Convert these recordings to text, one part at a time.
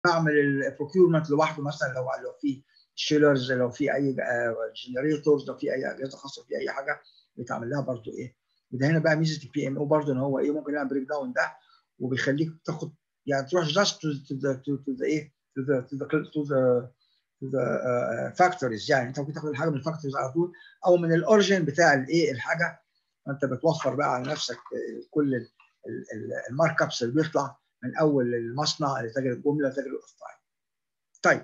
بعمل البروكيورمنت لوحده مثلا لو لو في شيلرز لو في اي جنريتورز لو في اي اجهزه خاصه في اي حاجه بيتعمل لها برضه ايه وده هنا بقى ميزه البي ام او برضه ان هو ايه ممكن يعمل بريك داون ده وبيخليك تاخد يعني تروح جاست تو ذا تو ذا ايه تو ذا تو ذا تو ذا تو ذا فاكتوريز يعني انت ممكن تاخد الحاجه من الفاكتوريز على طول او من الاوريجن بتاع الايه الحاجه فانت بتوفر بقى على نفسك كل المارك ابس اللي بيطلع من اول المصنع لتاجر الجمله لتاجر القطاعي. طيب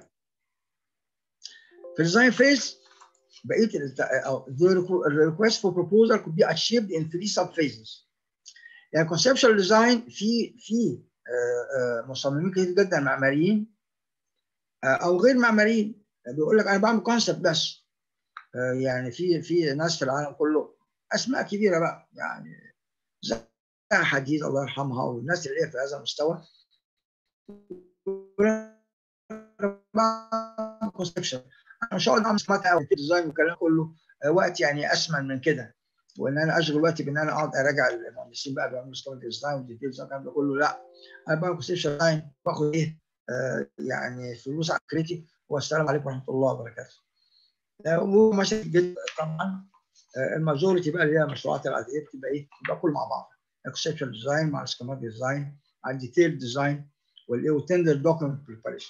في الديزاين فيز بقيه the request for proposal could be achieved in three sub phases. يعني conceptual design في في مصممين كتير جدا معماريين او غير معماريين بيقول لك انا بعمل كونسبت بس يعني في في ناس في العالم كله اسماء كبيره بقى يعني زي حديد الله يرحمها والناس اللي هي في هذا المستوى كونسبشن انا ان شاء الله اعمل سمارت او ديزاين والكلام كله وقت يعني اسمن من كده وان انا اشغل وقتي بان انا اقعد اراجع المهندسين بقى بيعملوا سمارت ديزاين وديتيلز والكلام ده كله لا انا بعمل كونسبشن ديزاين باخد ايه آه يعني فلوس على كريتي والسلام عليكم ورحمه الله وبركاته. آه ومشاكل جدا طبعا آه الماجوريتي بقى اللي هي المشروعات العاديه بتبقى ايه؟ بتبقى كل مع بعض. الكونسبشن ديزاين مع السكيمات ديزاين مع الديتيل ديزاين والايه وتندر دوكيمنت بريباريشن.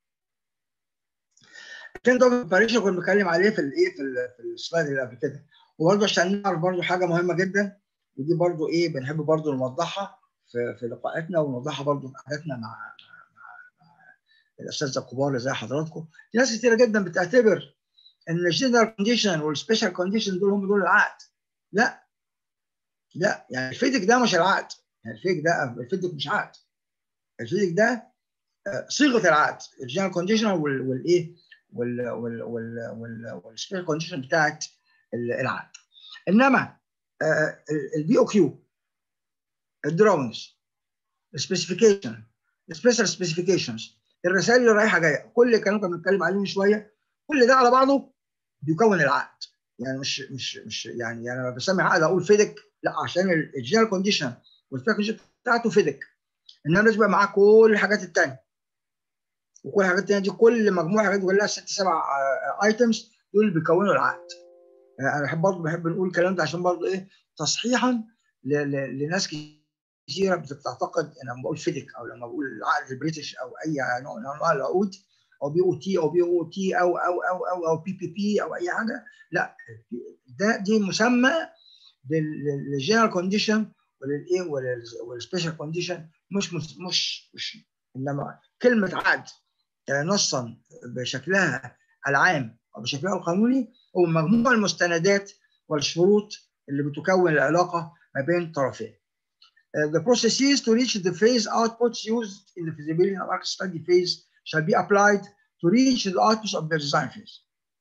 التندر دوكيمنت بريباريشن كنا بنتكلم عليه في الايه في, في السلايد اللي قبل كده. وبرضه عشان نعرف برضه حاجه مهمه جدا ودي برضه ايه بنحب برضه نوضحها في, في لقاءاتنا ونوضحها برضه في قعداتنا مع الاساتذه الكبار اللي زي حضراتكم في ناس كتيره جدا بتعتبر ان الجنرال كونديشن والسبيشال كونديشن دول هم دول العقد لا لا يعني الفيدك ده مش العقد يعني الفيدك ده الفيدك مش عقد الفيدك ده صيغه العقد الجنرال كونديشن والايه والسبيشال كونديشن بتاعت العقد انما البي او كيو الدراونز السبيسيفيكيشن السبيشال سبيسيفيكيشنز الرسائل اللي رايحه جايه كل الكلام كنا بنتكلم عليه من شويه كل ده على بعضه بيكون العقد يعني مش مش مش يعني يعني لما بسمي عقد اقول فيدك لا عشان الجنرال كونديشن والفاكج بتاعته فيدك انما لازم يبقى معاه كل الحاجات الثانيه وكل الحاجات الثانيه دي كل مجموعه حاجات كلها ست سبع ايتمز دول اللي بيكونوا العقد يعني انا بحب برضه بحب نقول الكلام ده عشان برضه ايه تصحيحا لناس كثيره بتعتقد ان لما بقول فيدك او لما بقول العقد البريتش او اي نوع من انواع العقود او بي او تي او بي او تي او او او او او بي بي بي او اي حاجه لا ده دي مسمى للجنرال كونديشن وللايه والسبيشال كونديشن مش مش مش, مش انما كلمه عقد نصا بشكلها العام او بشكلها القانوني هو مجموع المستندات والشروط اللي بتكون العلاقه ما بين طرفين. Uh, the processes to reach the phase outputs used in the feasibility and market study phase shall be applied to reach the outputs of the design phase.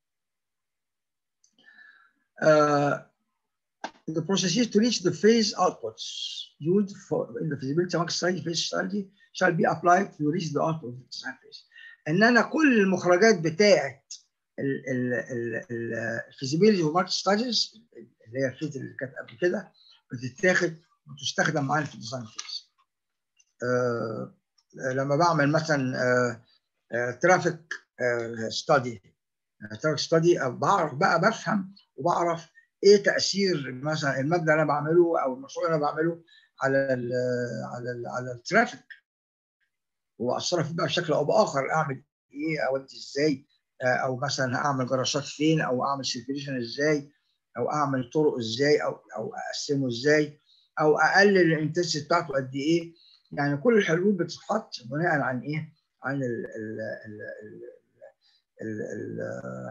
Uh, the processes to reach the phase outputs used for in the feasibility and market study phase study shall be applied to reach the output of the design phase. ان انا كل المخرجات بتاعه الفيزيبيليتي وماركت ستاديز اللي هي الفيز اللي كانت قبل كده بتتاخد وتستخدم معانا في الديزاين فيز. آه لما بعمل مثلا آه آه ترافيك ستادي ترافيك ستادي بعرف بقى بفهم وبعرف ايه تاثير مثلا المبنى اللي انا بعمله او المشروع اللي انا بعمله على ال على ال على الترافيك واثر فيه بقى بشكل او باخر اعمل ايه اودي ازاي او مثلا اعمل جراشات فين او اعمل سيركيليشن ازاي او اعمل طرق ازاي او او اقسمه ازاي او اقلل الانتنسيتي بتاعته قد ايه يعني كل الحلول بتتحط بناء عن ايه عن ال ال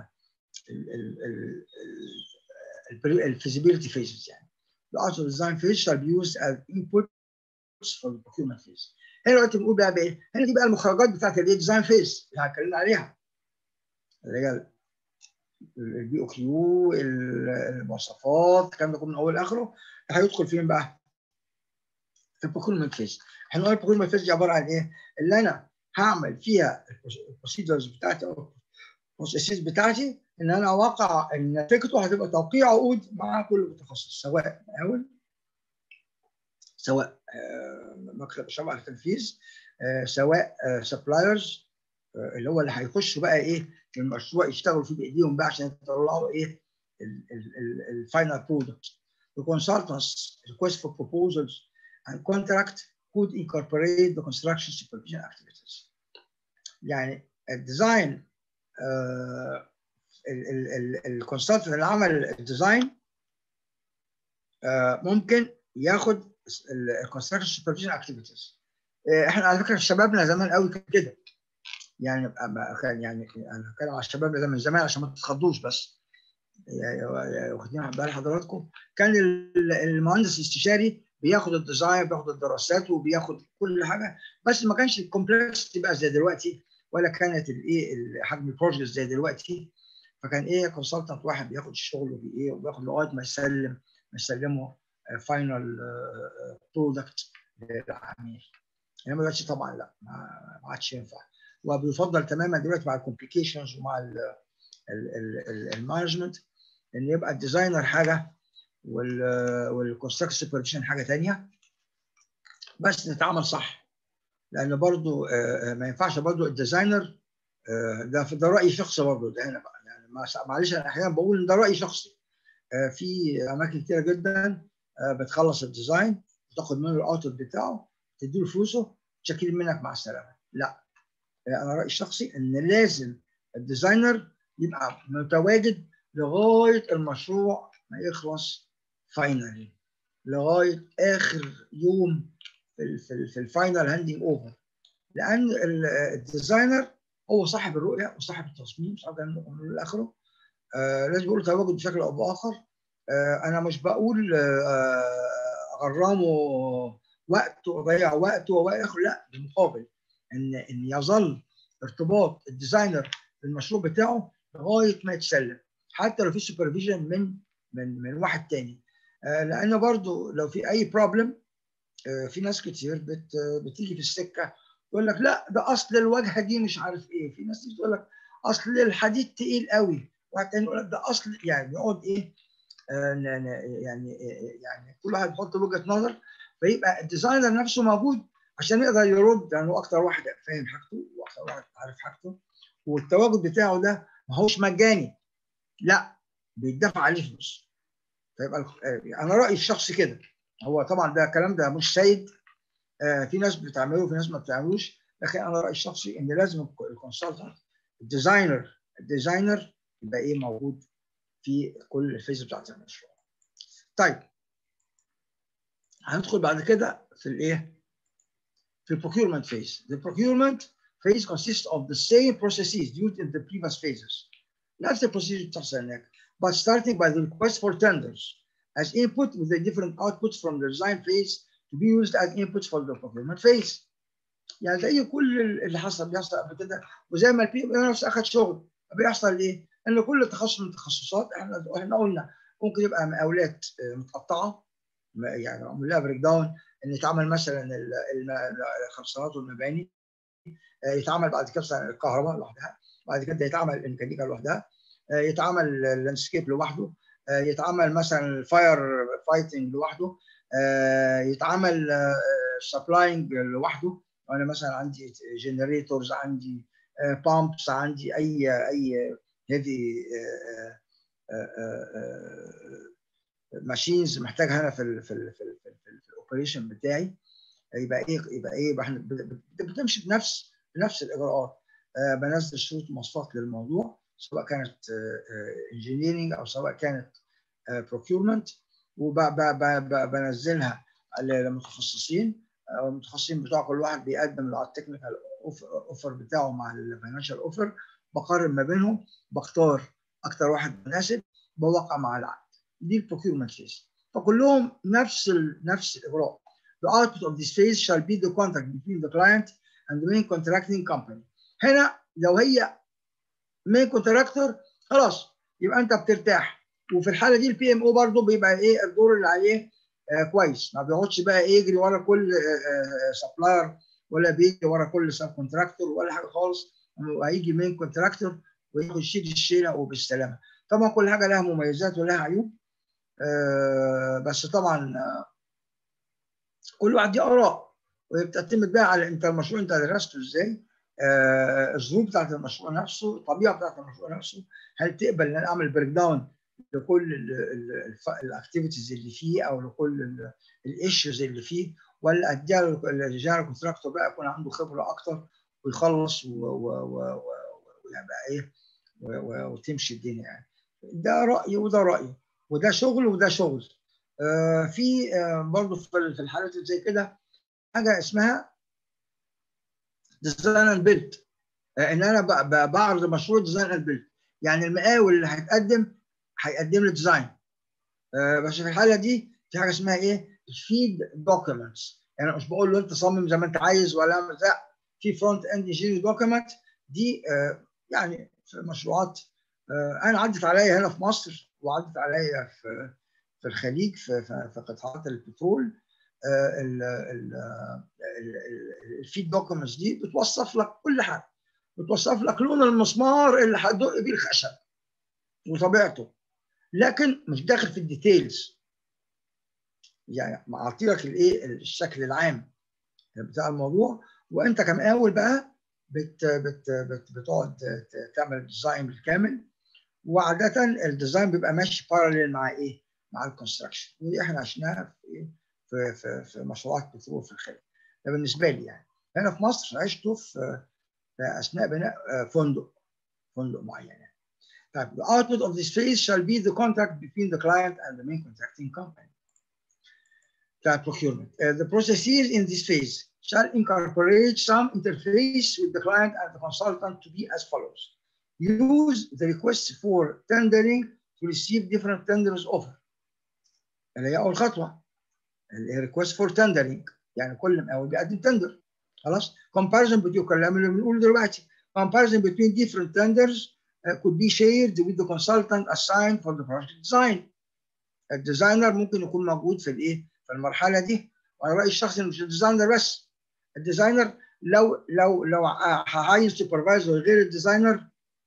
ال ال الفيزيبيليتي فيزز يعني The auto design phase shall be used as inputs for the procurement phase. هنا دلوقتي بنقول بقى بايه؟ هنا دي بقى المخرجات بتاعت الديزاين فيز اللي اتكلمنا عليها. اللي هي البي او كيو المواصفات الكلام ده كله من اول لاخره هيدخل فين بقى؟ في البروكيرمنت فيز. احنا قلنا البروكيرمنت فيز دي عباره عن ايه؟ اللي انا هعمل فيها البروسيدرز بتاعتي او البروسيسز بتاعتي ان انا اوقع ان نتيجته هتبقى توقيع عقود مع كل متخصص سواء مقاول سواء مكتب شرع التنفيذ سواء سبلايرز اللي هو اللي هيخشوا بقى ايه المشروع يشتغلوا فيه بايديهم بقى عشان يطلعوا ايه الفاينل برودكت The consultants request for proposals and contract could incorporate the construction supervision activities. يعني الديزاين الكونسلتنت اللي عمل الديزاين ممكن ياخد الكونستراكشن سوبرفيجن اكتيفيتيز احنا على فكره شبابنا زمان قوي كده يعني كان يعني انا بتكلم على الشباب ده من زمان عشان ما تتخضوش بس يعني واخدين بال حضراتكم كان المهندس الاستشاري بياخد الديزاين بياخد الدراسات وبياخد كل حاجه بس ما كانش الكومبلكسيتي بقى زي دلوقتي ولا كانت الايه حجم البروجكت زي دلوقتي فكان ايه كونسلتنت واحد بياخد الشغل وبايه وبياخد لغايه ما يسلم ما يسلمه فاينل برودكت للعميل انما دلوقتي طبعا لا ما عادش ينفع وبيفضل تماما دلوقتي مع الكومبليكيشنز ومع المانجمنت ان يبقى الديزاينر حاجه والكونستراكشن سوبرفيشن حاجه ثانيه بس نتعامل صح لان برضو ما ينفعش برضو الديزاينر ده ده راي شخصي برضو ده هنا بقى يعني معلش انا احيانا بقول ان ده راي شخصي في اماكن كتيره جدا بتخلص الديزاين وتاخد منه الاوتبوت بتاعه تديله فلوسه تشكيل منك مع السلامه لا انا رايي الشخصي ان لازم الديزاينر يبقى متواجد لغايه المشروع ما يخلص فاينلي لغايه اخر يوم في في, في الفاينل هاندنج اوفر لان الديزاينر هو صاحب الرؤيه وصاحب التصميم صاحب من اخره آه لازم يقول تواجد بشكل او باخر آه انا مش بقول آه غرامه وقته وضيع وقته والى اخره لا بالمقابل ان ان يظل ارتباط الديزاينر بالمشروع بتاعه لغايه ما يتسلم حتى لو في سوبرفيجن من من من واحد تاني آه لان برضو لو في اي بروبلم آه في ناس كتير بت بتيجي في السكه يقول لك لا ده اصل الواجهه دي مش عارف ايه في ناس تقول لك اصل الحديد تقيل قوي واحد تاني يقول لك ده اصل يعني يقعد ايه آه يعني يعني كل واحد يحط وجهه نظر فيبقى الديزاينر نفسه موجود عشان يقدر يرد لانه يعني اكتر واحد فاهم حاجته واكتر واحد عارف حاجته والتواجد بتاعه ده ما هوش مجاني لا بيدفع عليه فلوس فيبقى انا رايي الشخصي كده هو طبعا ده الكلام ده مش سيد آه في ناس بتعمله وفي ناس ما بتعملوش لكن انا رايي الشخصي ان لازم الكونسلتنت الديزاينر الديزاينر يبقى ايه موجود في كل الفيز بتاعت المشروع. طيب هندخل بعد كده في الايه؟ في البروكيورمنت فيز. The procurement phase consists of the same processes used in the previous phases. نفس البروسيجر بتحصل هناك. But starting by the request for tenders as input with the different outputs from the design phase to be used as inputs for the procurement phase. يعني زي كل اللي حصل بيحصل قبل كده وزي ما البي ام نفسه اخذ شغل بيحصل ايه؟ ان كل تخصص من التخصصات احنا احنا قلنا ممكن يبقى مقاولات متقطعه يعني معمول لها بريك داون ان يتعمل مثلا الخرسانات والمباني يتعمل بعد كده الكهرباء لوحدها بعد كده يتعمل الميكانيكا لوحدها يتعمل اللاندسكيب لوحده يتعمل مثلا الفاير فايتنج لوحده يتعمل سبلاينج لوحده انا مثلا عندي جنريتورز عندي بامبس عندي اي اي هيفي ماشينز محتاجها انا في ال في ال في ال في الاوبريشن بتاعي يبقى ايه يبقى ايه يبقى احنا بتمشي بنفس بنفس الاجراءات آه بنزل شروط مواصفات للموضوع سواء كانت انجينيرنج او سواء كانت بروكيورمنت وبنزلها للمتخصصين المتخصصين بتوع كل واحد بيقدم على التكنيكال اوفر بتاعه مع الفاينانشال اوفر بقارن ما بينهم بختار اكتر واحد مناسب بوقع مع العقد دي البروكيورمنت فيز فكلهم نفس ال نفس الاجراء The output of this phase shall be the contract between the client and the main contracting company. هنا لو هي main contractor خلاص يبقى انت بترتاح وفي الحاله دي البي ام او برضه بيبقى ايه الدور اللي عليه آه كويس ما بيقعدش بقى ايه يجري ورا كل سبلاير آه ولا بيجري ورا كل سب كونتراكتور ولا حاجه خالص هيجي مين كونتراكتور وياخد شيل الشيله وبالسلامه طبعا كل حاجه لها مميزات ولها عيوب آه بس طبعا آه كل واحد دي اراء وهي بتعتمد بقى على انت المشروع انت درسته ازاي آه الظروف بتاعت المشروع نفسه الطبيعه بتاعت المشروع نفسه هل تقبل ان انا اعمل بريك داون لكل الاكتيفيتيز اللي فيه او لكل الايشوز اللي فيه ولا اديها للجنرال كونتراكتور بقى يكون عنده خبره اكتر ويخلص ويبقى ايه وتمشي الدنيا يعني ده رايي وده رايي وده شغل وده شغل آه في آه برضه في الحالات اللي زي كده حاجه اسمها ديزاين اند بيلد آه ان انا بعرض مشروع ديزاين اند بيلد يعني المقاول اللي هيتقدم هيقدم لي ديزاين آه بس في الحاله دي في حاجه اسمها ايه فيد دوكيومنتس يعني مش بقول له انت صمم زي ما انت عايز ولا اعمل لا في فرونت اند انجينير دوكيومنت دي آه يعني في مشروعات آه انا عدت عليا هنا في مصر وعدت عليا في في الخليج في في قطاعات البترول الفيد دوكيومنتس دي بتوصف لك كل حاجه بتوصف لك لون المسمار اللي هتدق بيه الخشب وطبيعته لكن مش داخل في الديتيلز يعني معطي لك الايه الشكل العام بتاع الموضوع وانت كمقاول بقى بت بت بت بتقعد تعمل الديزاين بالكامل وعاده الديزاين بيبقى ماشي باراليل مع ايه؟ مع الكونستراكشن ودي احنا عشناها في في في, في مشروعات بترول في الخليج ده بالنسبه لي يعني هنا في مصر عشته في, في اثناء بناء فندق فندق معين يعني. طيب the output of this phase shall be the contract between the client and the main contracting company. That procurement. Uh, the processes in this phase shall incorporate some interface with the client and the consultant to be as follows. Use the request for tendering to receive different tenders offer. اللي هي اول خطوه اللي هي request for tendering يعني كل مقاول بيقدم تندر خلاص comparison between الكلام اللي بنقوله دلوقتي comparison between different tenders uh, could be shared with the consultant assigned for the project design الديزاينر ممكن يكون موجود في الايه في المرحله دي وانا رايي الشخصي مش الديزاينر بس الديزاينر لو لو لو هعين سوبرفايزر غير الديزاينر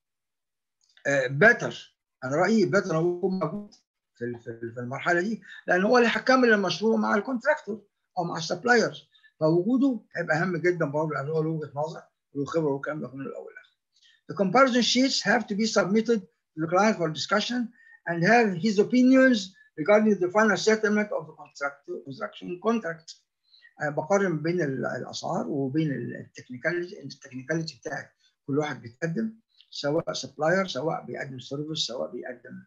بيتر انا رايي بيتر هو يكون موجود في في المرحله دي لان هو اللي هيكمل المشروع مع الكونتراكتور او مع السبلايرز فوجوده هيبقى اهم جدا برضه لان هو له وجهه نظر وله خبره والكلام ده من الاول للاخر. The comparison sheets have to be submitted to the client for discussion and have his opinions regarding the final settlement of the contract, construction contract. أنا بقارن بين الاسعار وبين التكنيكاليتي التكنيكاليتي بتاعت كل واحد بيتقدم سواء سبلاير سواء بيقدم سيرفيس سواء بيقدم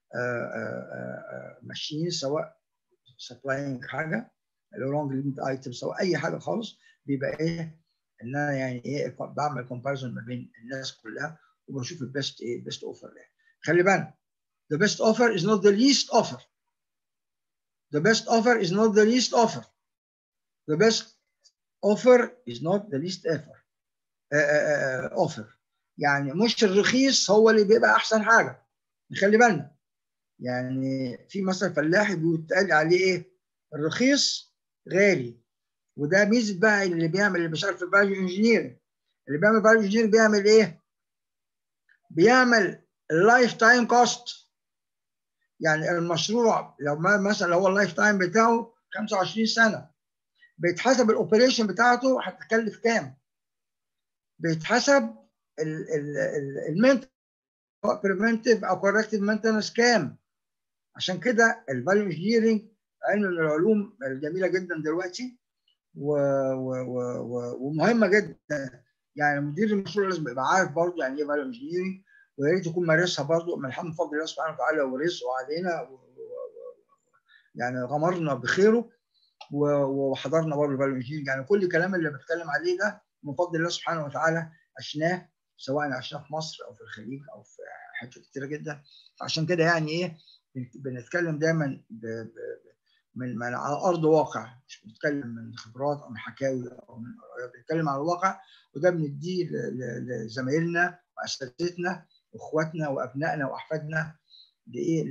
ماشين سواء سبلاينج حاجه لونج ليميت ايتم سواء اي حاجه خالص بيبقى ايه ان انا يعني ايه بعمل كومباريزون ما بين الناس كلها وبشوف البيست ايه البيست اوفر ده خلي بالك the best offer is not the least offer the best offer is not the least offer the best offer is not the least offer uh, uh, uh, offer يعني مش الرخيص هو اللي بيبقى احسن حاجه نخلي بالنا يعني في مثل فلاحي بيتقال عليه ايه الرخيص غالي وده ميزه بقى اللي بيعمل اللي بيشتغل في الفاليو انجينير اللي بيعمل فاليو انجينير بيعمل ايه؟ بيعمل اللايف تايم كوست يعني المشروع لو ما مثلا لو هو اللايف تايم بتاعه 25 سنه بيتحسب الاوبريشن بتاعته هتكلف كام؟ بيتحسب المينت سواء بريفنتيف او كوركتيف مينتنس كام؟ عشان كده الفاليو انجينيرنج علم من العلوم الجميله جدا دلوقتي و... و... و... ومهمه جدا يعني مدير المشروع لازم يبقى عارف برضه يعني ايه فاليو انجينيرنج ويا ريت يكون مارسها برضه من الحمد فضل الله سبحانه وتعالى ورزقه علينا و... يعني غمرنا بخيره وحضرنا برضه الفاليو انجينيرنج يعني كل الكلام اللي بتكلم عليه ده من فضل الله سبحانه وتعالى عشناه سواء عشناه في مصر او في الخليج او في حتت كتيره جدا عشان كده يعني ايه بنتكلم دايما ب... ب... من من على ارض واقع مش بنتكلم من خبرات او من حكاوي او من بنتكلم على الواقع وده بنديه لزمايلنا واساتذتنا واخواتنا وابنائنا واحفادنا لايه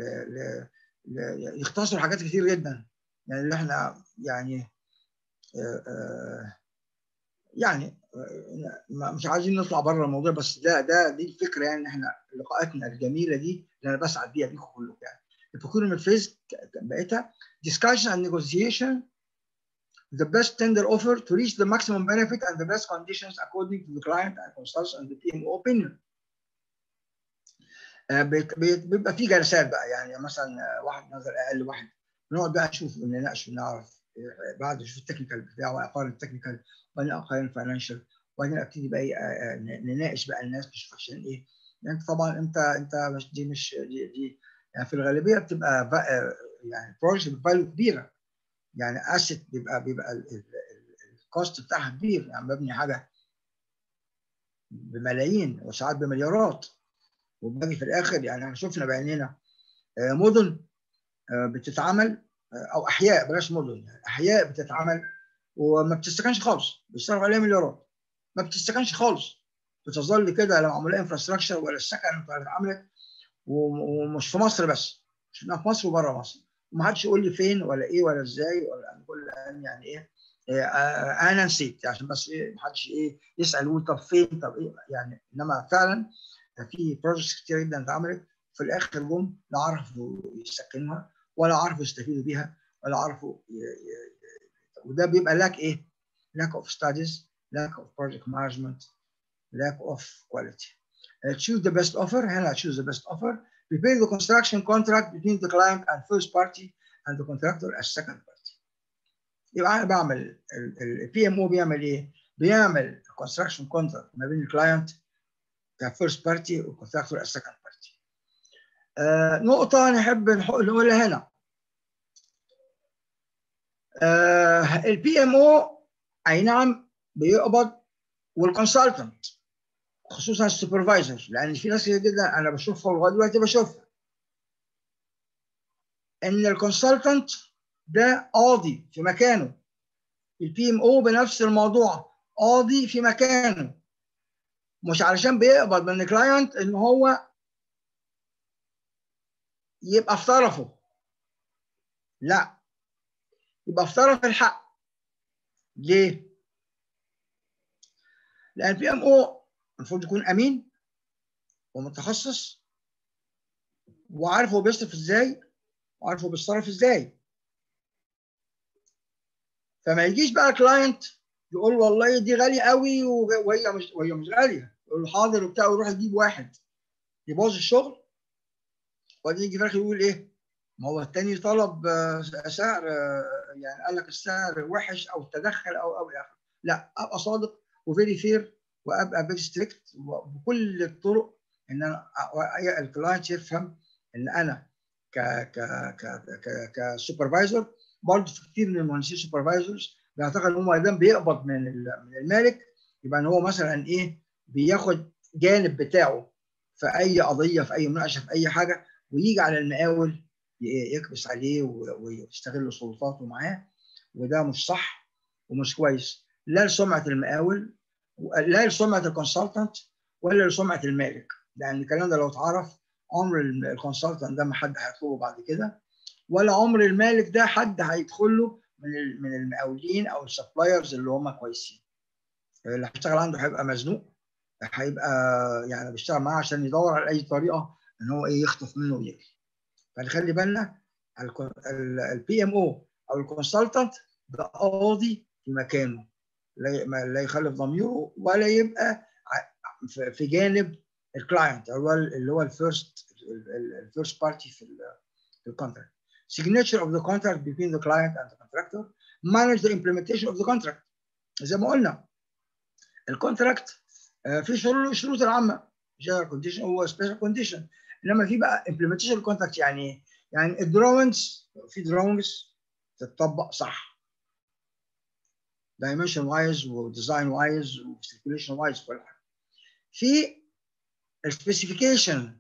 يختصروا حاجات كتير جدا يعني اللي احنا يعني آآ آآ يعني مش عايزين نطلع بره الموضوع بس ده ده دي الفكره يعني احنا لقاءاتنا الجميله دي اللي انا بسعد بيها بيكم كلكم يعني البروكيورمنت فيز بقيتها discussion and negotiation the best tender offer to reach the maximum benefit and the best conditions according to the client and consultant and the PMO opinion. بيبقى في جلسات بقى يعني مثلا واحد نظر اقل واحد نقعد بقى نشوف نناقش ونعرف بعد نشوف التكنيكال بتاعه واقارن التكنيكال وبعدين اقارن الفاينانشال وبعدين ابتدي بقى نناقش بقى الناس نشوف عشان ايه يعني انت طبعا انت انت مش دي مش دي, دي يعني في الغالبيه بتبقى يعني بروجكت فاليو كبيره يعني اسيت بيبقى بيبقى الكوست بتاعها كبير يعني ببني حاجه بملايين وساعات بمليارات وباجي في الاخر يعني احنا شفنا بعينينا مدن بتتعمل او احياء بلاش مدن يعني احياء بتتعمل وما بتستكنش خالص بيصرف عليها مليارات ما بتستكنش خالص بتظل كده لو معمول انفراستراكشر ولا السكن اتعملت ومش في مصر بس شفناها في مصر وبره مصر وما حدش يقول لي فين ولا ايه ولا ازاي ولا كل يعني ايه, إيه آه انا نسيت عشان بس ايه ما حدش ايه يسال يقول طب فين طب ايه يعني انما فعلا في بروجكتس كتير جدا اتعملت في الاخر جم لا عرفوا يسكنوها ولا عرفوا يستفيدوا بيها ولا عرفوا وده بيبقى lack ايه؟ lack of studies lack of project management lack of quality uh, choose the best offer هنا choose the best offer prepare the construction contract between the client and first party and the contractor as second party يبقى انا بعمل البي ام او بيعمل ايه؟ بيعمل construction contract ما بين الكلاينت كفيرست بارتي والكونتراكتور as second party آه نقطة نحب نقولها هنا آه البي ام او اي نعم بيقبض والكونسلتنت خصوصا السوبرفايزر لان في ناس كتير جدا انا بشوفها لغايه دلوقتي بشوفها ان الكونسلتنت ده قاضي في مكانه البي ام او بنفس الموضوع قاضي في مكانه مش علشان بيقبض من الكلاينت ان هو يبقى في طرفه لا يبقى في طرف الحق ليه؟ لان البي ام او المفروض يكون امين ومتخصص وعارف هو بيصرف ازاي وعارف هو بيتصرف ازاي فما يجيش بقى كلاينت يقول والله دي غاليه قوي وهي مش وهي مش غاليه يقول له حاضر وبتاع ويروح يجيب واحد يبوظ الشغل وبعدين يجي في الاخر يقول ايه ما هو التاني طلب سعر يعني قال لك السعر وحش او تدخل او او اخره لا ابقى صادق وفيري فير وابقى فيري ستريكت بكل الطرق ان انا الكلاينت يفهم ان انا ك ك ك ك كسوبرفايزر برضه في كتير من المهندسين سوبرفايزرز بيعتقد ان هو ما دام بيقبض من من المالك يبقى ان هو مثلا ايه بياخد جانب بتاعه في اي قضيه في اي مناقشه في اي حاجه ويجي على المقاول يكبس عليه ويستغل سلطاته معاه وده مش صح ومش كويس لا لسمعه المقاول لا لسمعه الكونسلتنت ولا لسمعه المالك لان الكلام ده لو اتعرف عمر الكونسلتنت ده ما حد هيطلبه بعد كده ولا عمر المالك ده حد هيدخل له من من المقاولين او السبلايرز اللي هم كويسين اللي هيشتغل عنده هيبقى مزنوق هيبقى يعني بيشتغل معاه عشان يدور على اي طريقه ان هو ايه يخطف منه ويجري فنخلي بالنا البي ام او او الكونسلتنت ده قاضي في مكانه لا يخالف ضميره ولا يبقى في جانب الكلاينت اللي هو اللي هو الفيرست الفيرست بارتي في الكونتراكت signature of the contract between the client and the contractor manage the implementation of the contract زي ما قلنا الكونتراكت في شروط الشروط العامه general condition هو special condition انما في بقى implementation contract يعني ايه؟ يعني الدراونجز في دراونجز تتطبق صح dimension وايز وديزاين وايز وستيبيوليشن وايز كل حاجه في السبيسيفيكيشن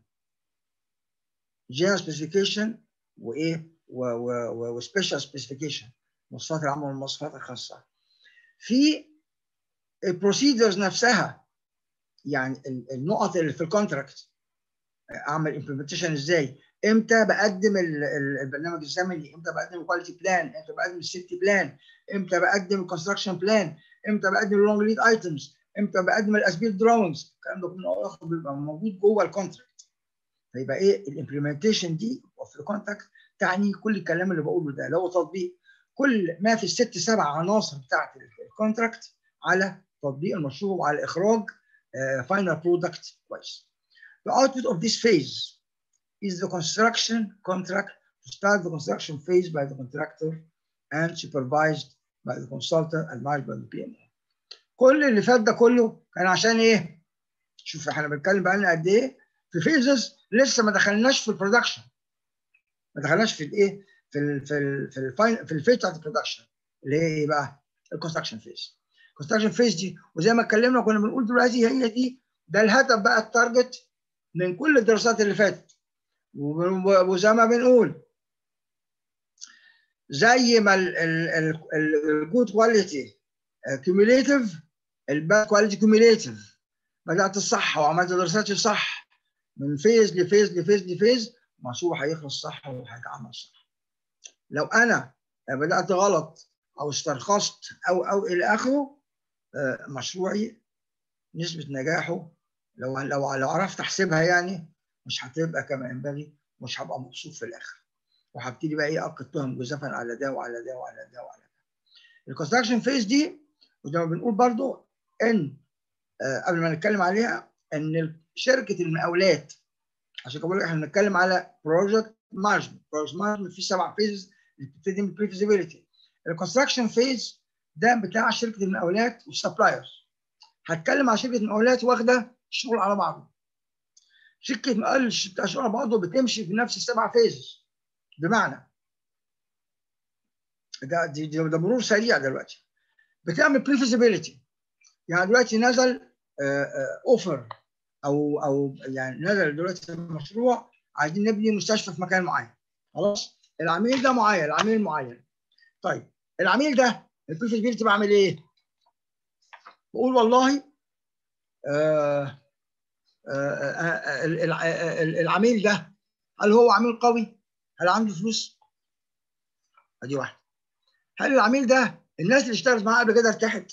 general specification وايه وسبيشال سبيسيفيكيشن مواصفات العامه والمواصفات الخاصه في البروسيدرز نفسها يعني النقط اللي في الكونتراكت اعمل امبلمنتيشن ازاي امتى بقدم البرنامج الزمني امتى بقدم الكواليتي بلان امتى بقدم السيفتي بلان امتى بقدم الكونستراكشن بلان امتى بقدم اللونج ليد ايتمز امتى بقدم الاسبيل دراونجز الكلام ده كله بيبقى موجود جوه الكونتراكت فيبقى ايه الامبلمنتيشن دي في الكونتراكت تعني كل الكلام اللي بقوله ده لو تطبيق كل ما في الست سبع عناصر بتاعت الكونتراكت على تطبيق المشروع وعلى اخراج فاينل برودكت كويس. The output of this phase is the construction contract to start the construction phase by the contractor and supervised by the consultant advised by the PMO. كل اللي فات ده كله كان عشان ايه؟ شوف احنا بنتكلم بقى لنا قد ايه في فيزز لسه ما دخلناش في البرودكشن ما دخلناش في الايه؟ في ال في ال في الفاين في الفيز بتاعت البرودكشن اللي هي ايه بقى؟ الكونستراكشن فيز. الكونستراكشن فيز دي وزي ما اتكلمنا كنا بنقول دلوقتي هي دي ده الهدف بقى التارجت من كل الدراسات اللي فاتت وزي ما بنقول زي ما الجود كواليتي كيوميليتيف الباد كواليتي كيوميليتيف بدات الصح وعملت دراسات صح من فيز لفيز لفيز لفيز مشروع هيخلص صح وهيتعمل صح لو انا بدات غلط او استرخصت او او الى اخره مشروعي نسبه نجاحه لو لو لو عرفت احسبها يعني مش هتبقى كما ينبغي مش هبقى مبسوط في الاخر وهبتدي بقى ايه القي التهم جزافا على ده وعلى ده وعلى ده وعلى ده الكونستراكشن فيز دي وزي ما بنقول برضو ان آه قبل ما نتكلم عليها ان شركه المقاولات عشان كده بقول لك احنا بنتكلم على بروجكت مانجمنت بروجكت مانجمنت في سبع فيز اللي بتبتدي من البري فيزيبيليتي الكونستراكشن فيز ده بتاع شركه المقاولات والسبلايرز هتكلم على شركه المقاولات واخده الشغل على بعضه شركه مقاول بتاع الشغل على بعضه بتمشي في نفس السبع فيز بمعنى ده دي ده مرور سريع دلوقتي بتعمل بري فيزيبيليتي يعني دلوقتي نزل اوفر او او يعني نزل دلوقتي مشروع عايزين نبني مستشفى في مكان معين خلاص العميل ده معين العميل معين طيب العميل ده البري فيزيبيليتي بعمل ايه؟ بقول والله آه آه العميل ده هل هو عميل قوي؟ هل عنده فلوس؟ ادي واحده هل العميل ده الناس اللي اشتغلت معاه قبل كده ارتاحت؟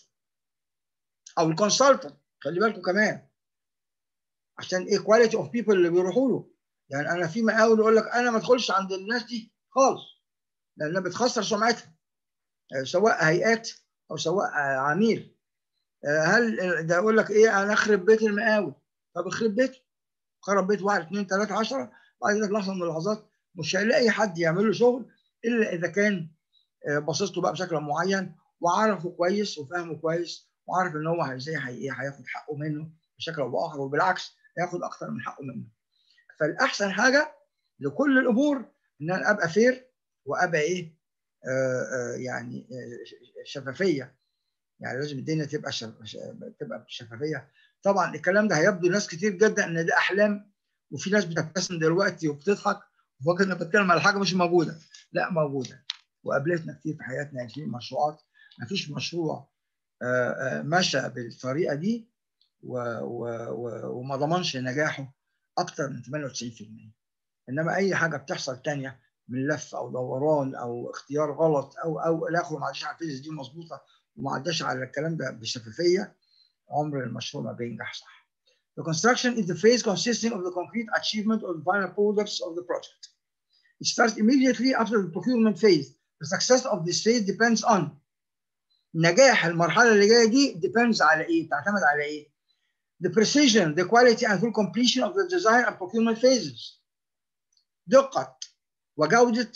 او الكونسلتنت خلي بالكم كمان عشان ايه كواليتي اوف بيبل اللي بيروحوا له يعني انا في مقاول يقول لك انا ما ادخلش عند الناس دي خالص لانها بتخسر سمعتها سواء هيئات او سواء عميل هل ده يقول لك ايه انا اخرب بيت المقاول طب اخرب بيته خرب بيت واحد اثنين ثلاثه 10 بعد كده لحظه من اللحظات مش هيلاقي حد يعمل له شغل الا اذا كان باصص له بقى بشكل معين وعارفه كويس وفاهمه كويس وعارف ان هو ازاي هياخد حقه منه بشكل او باخر وبالعكس هياخد اكتر من حقه منه. فالاحسن حاجه لكل الامور ان انا ابقى فير وابقى ايه آآ آآ يعني شفافيه يعني لازم الدنيا تبقى شف... تبقى شفافيه طبعا الكلام ده هيبدو ناس كتير جدا ان ده احلام وفي ناس بتبتسم دلوقتي وبتضحك وفاكر انها بتتكلم على حاجه مش موجوده لا موجوده وقابلتنا كتير في حياتنا في مشروعات ما فيش مشروع مشى بالطريقه دي و و و وما ضمنش نجاحه اكتر من 98% انما اي حاجه بتحصل تانية من لف او دوران او اختيار غلط او او الى اخره ما عداش على الفيزيس دي مظبوطه وما عداش على الكلام ده بشفافيه عمر المشروع ما بينجح صح. The construction is the phase consisting of the concrete achievement of the final products of the project. It starts immediately after the procurement phase. The success of this phase depends on نجاح المرحلة اللي جاية دي depends على إيه؟ تعتمد على إيه؟ The precision, the quality and full completion of the design and procurement phases. دقة وجودة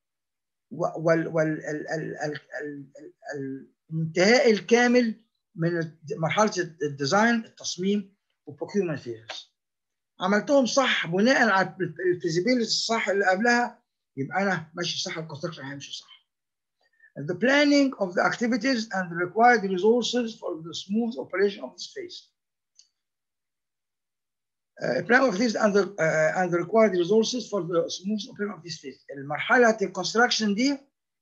وال وال ال ال ال ال الانتهاء الكامل من مرحله الديزاين التصميم والبروكيومنت فيز عملتهم صح بناء على الفيزيبيليتي الصح اللي قبلها يبقى انا ماشي صح الكونستراكشن هيمشي صح The planning of the activities and the required resources for the smooth operation of this phase. Uh, plan of this and the, uh, and the required resources for the smooth operation of this phase. المرحلة الكونستراكشن دي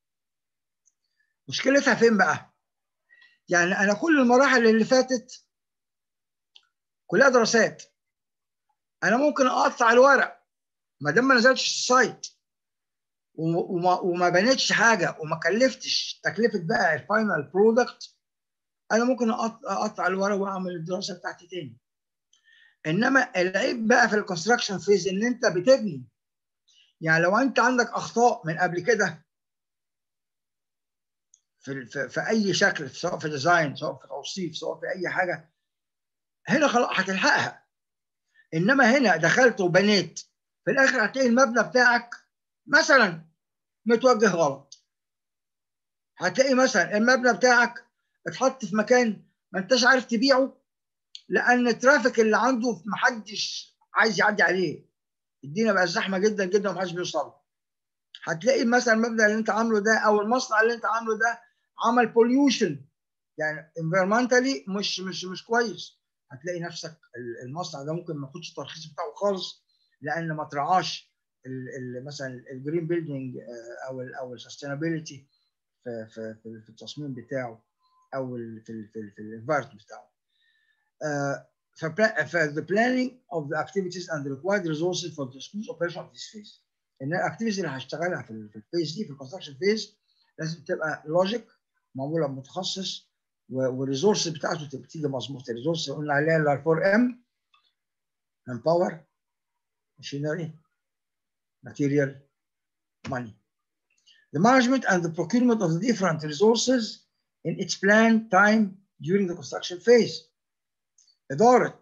مشكلتها فين بقى؟ يعني انا كل المراحل اللي فاتت كلها دراسات انا ممكن اقطع الورق ما دام ما نزلتش السايت وما, وما بنيتش حاجه وما كلفتش تكلفه بقى الفاينل برودكت انا ممكن اقطع الورق واعمل الدراسه بتاعتي تاني انما العيب بقى في الكونستراكشن فيز ان انت بتبني يعني لو انت عندك اخطاء من قبل كده في, في, في اي شكل سواء في ديزاين سواء في توصيف سواء في اي حاجه هنا خلاص هتلحقها انما هنا دخلت وبنيت في الاخر هتلاقي المبنى بتاعك مثلا متوجه غلط هتلاقي مثلا المبنى بتاعك اتحط في مكان ما انتش عارف تبيعه لان الترافيك اللي عنده محدش عايز يعدي عليه الدنيا بقى زحمه جدا جدا ومحدش بيوصل هتلاقي مثلا المبنى اللي انت عامله ده او المصنع اللي انت عامله ده عمل بوليوشن يعني انفيرمنتالي مش مش مش كويس هتلاقي نفسك المصنع ده ممكن ما ياخدش الترخيص بتاعه خالص لان ما تراعاش مثلا الجرين بيلدينج او ال او السستينابيلتي في, في, في التصميم بتاعه او في في في الانفايرمنت بتاعه. ف the planning of the activities and the required resources for the smooth operation of this phase. ان الاكتيفيتيز اللي هشتغلها في الفيز دي في الكونستراكشن فيز لازم تبقى لوجيك معموله بمتخصص والريسورس بتاعته تبقى تيجي مظبوطه الريسورس قلنا عليها ال 4 ام مان باور machinery material money the management and the procurement of the different resources in its planned time during the construction phase إدارة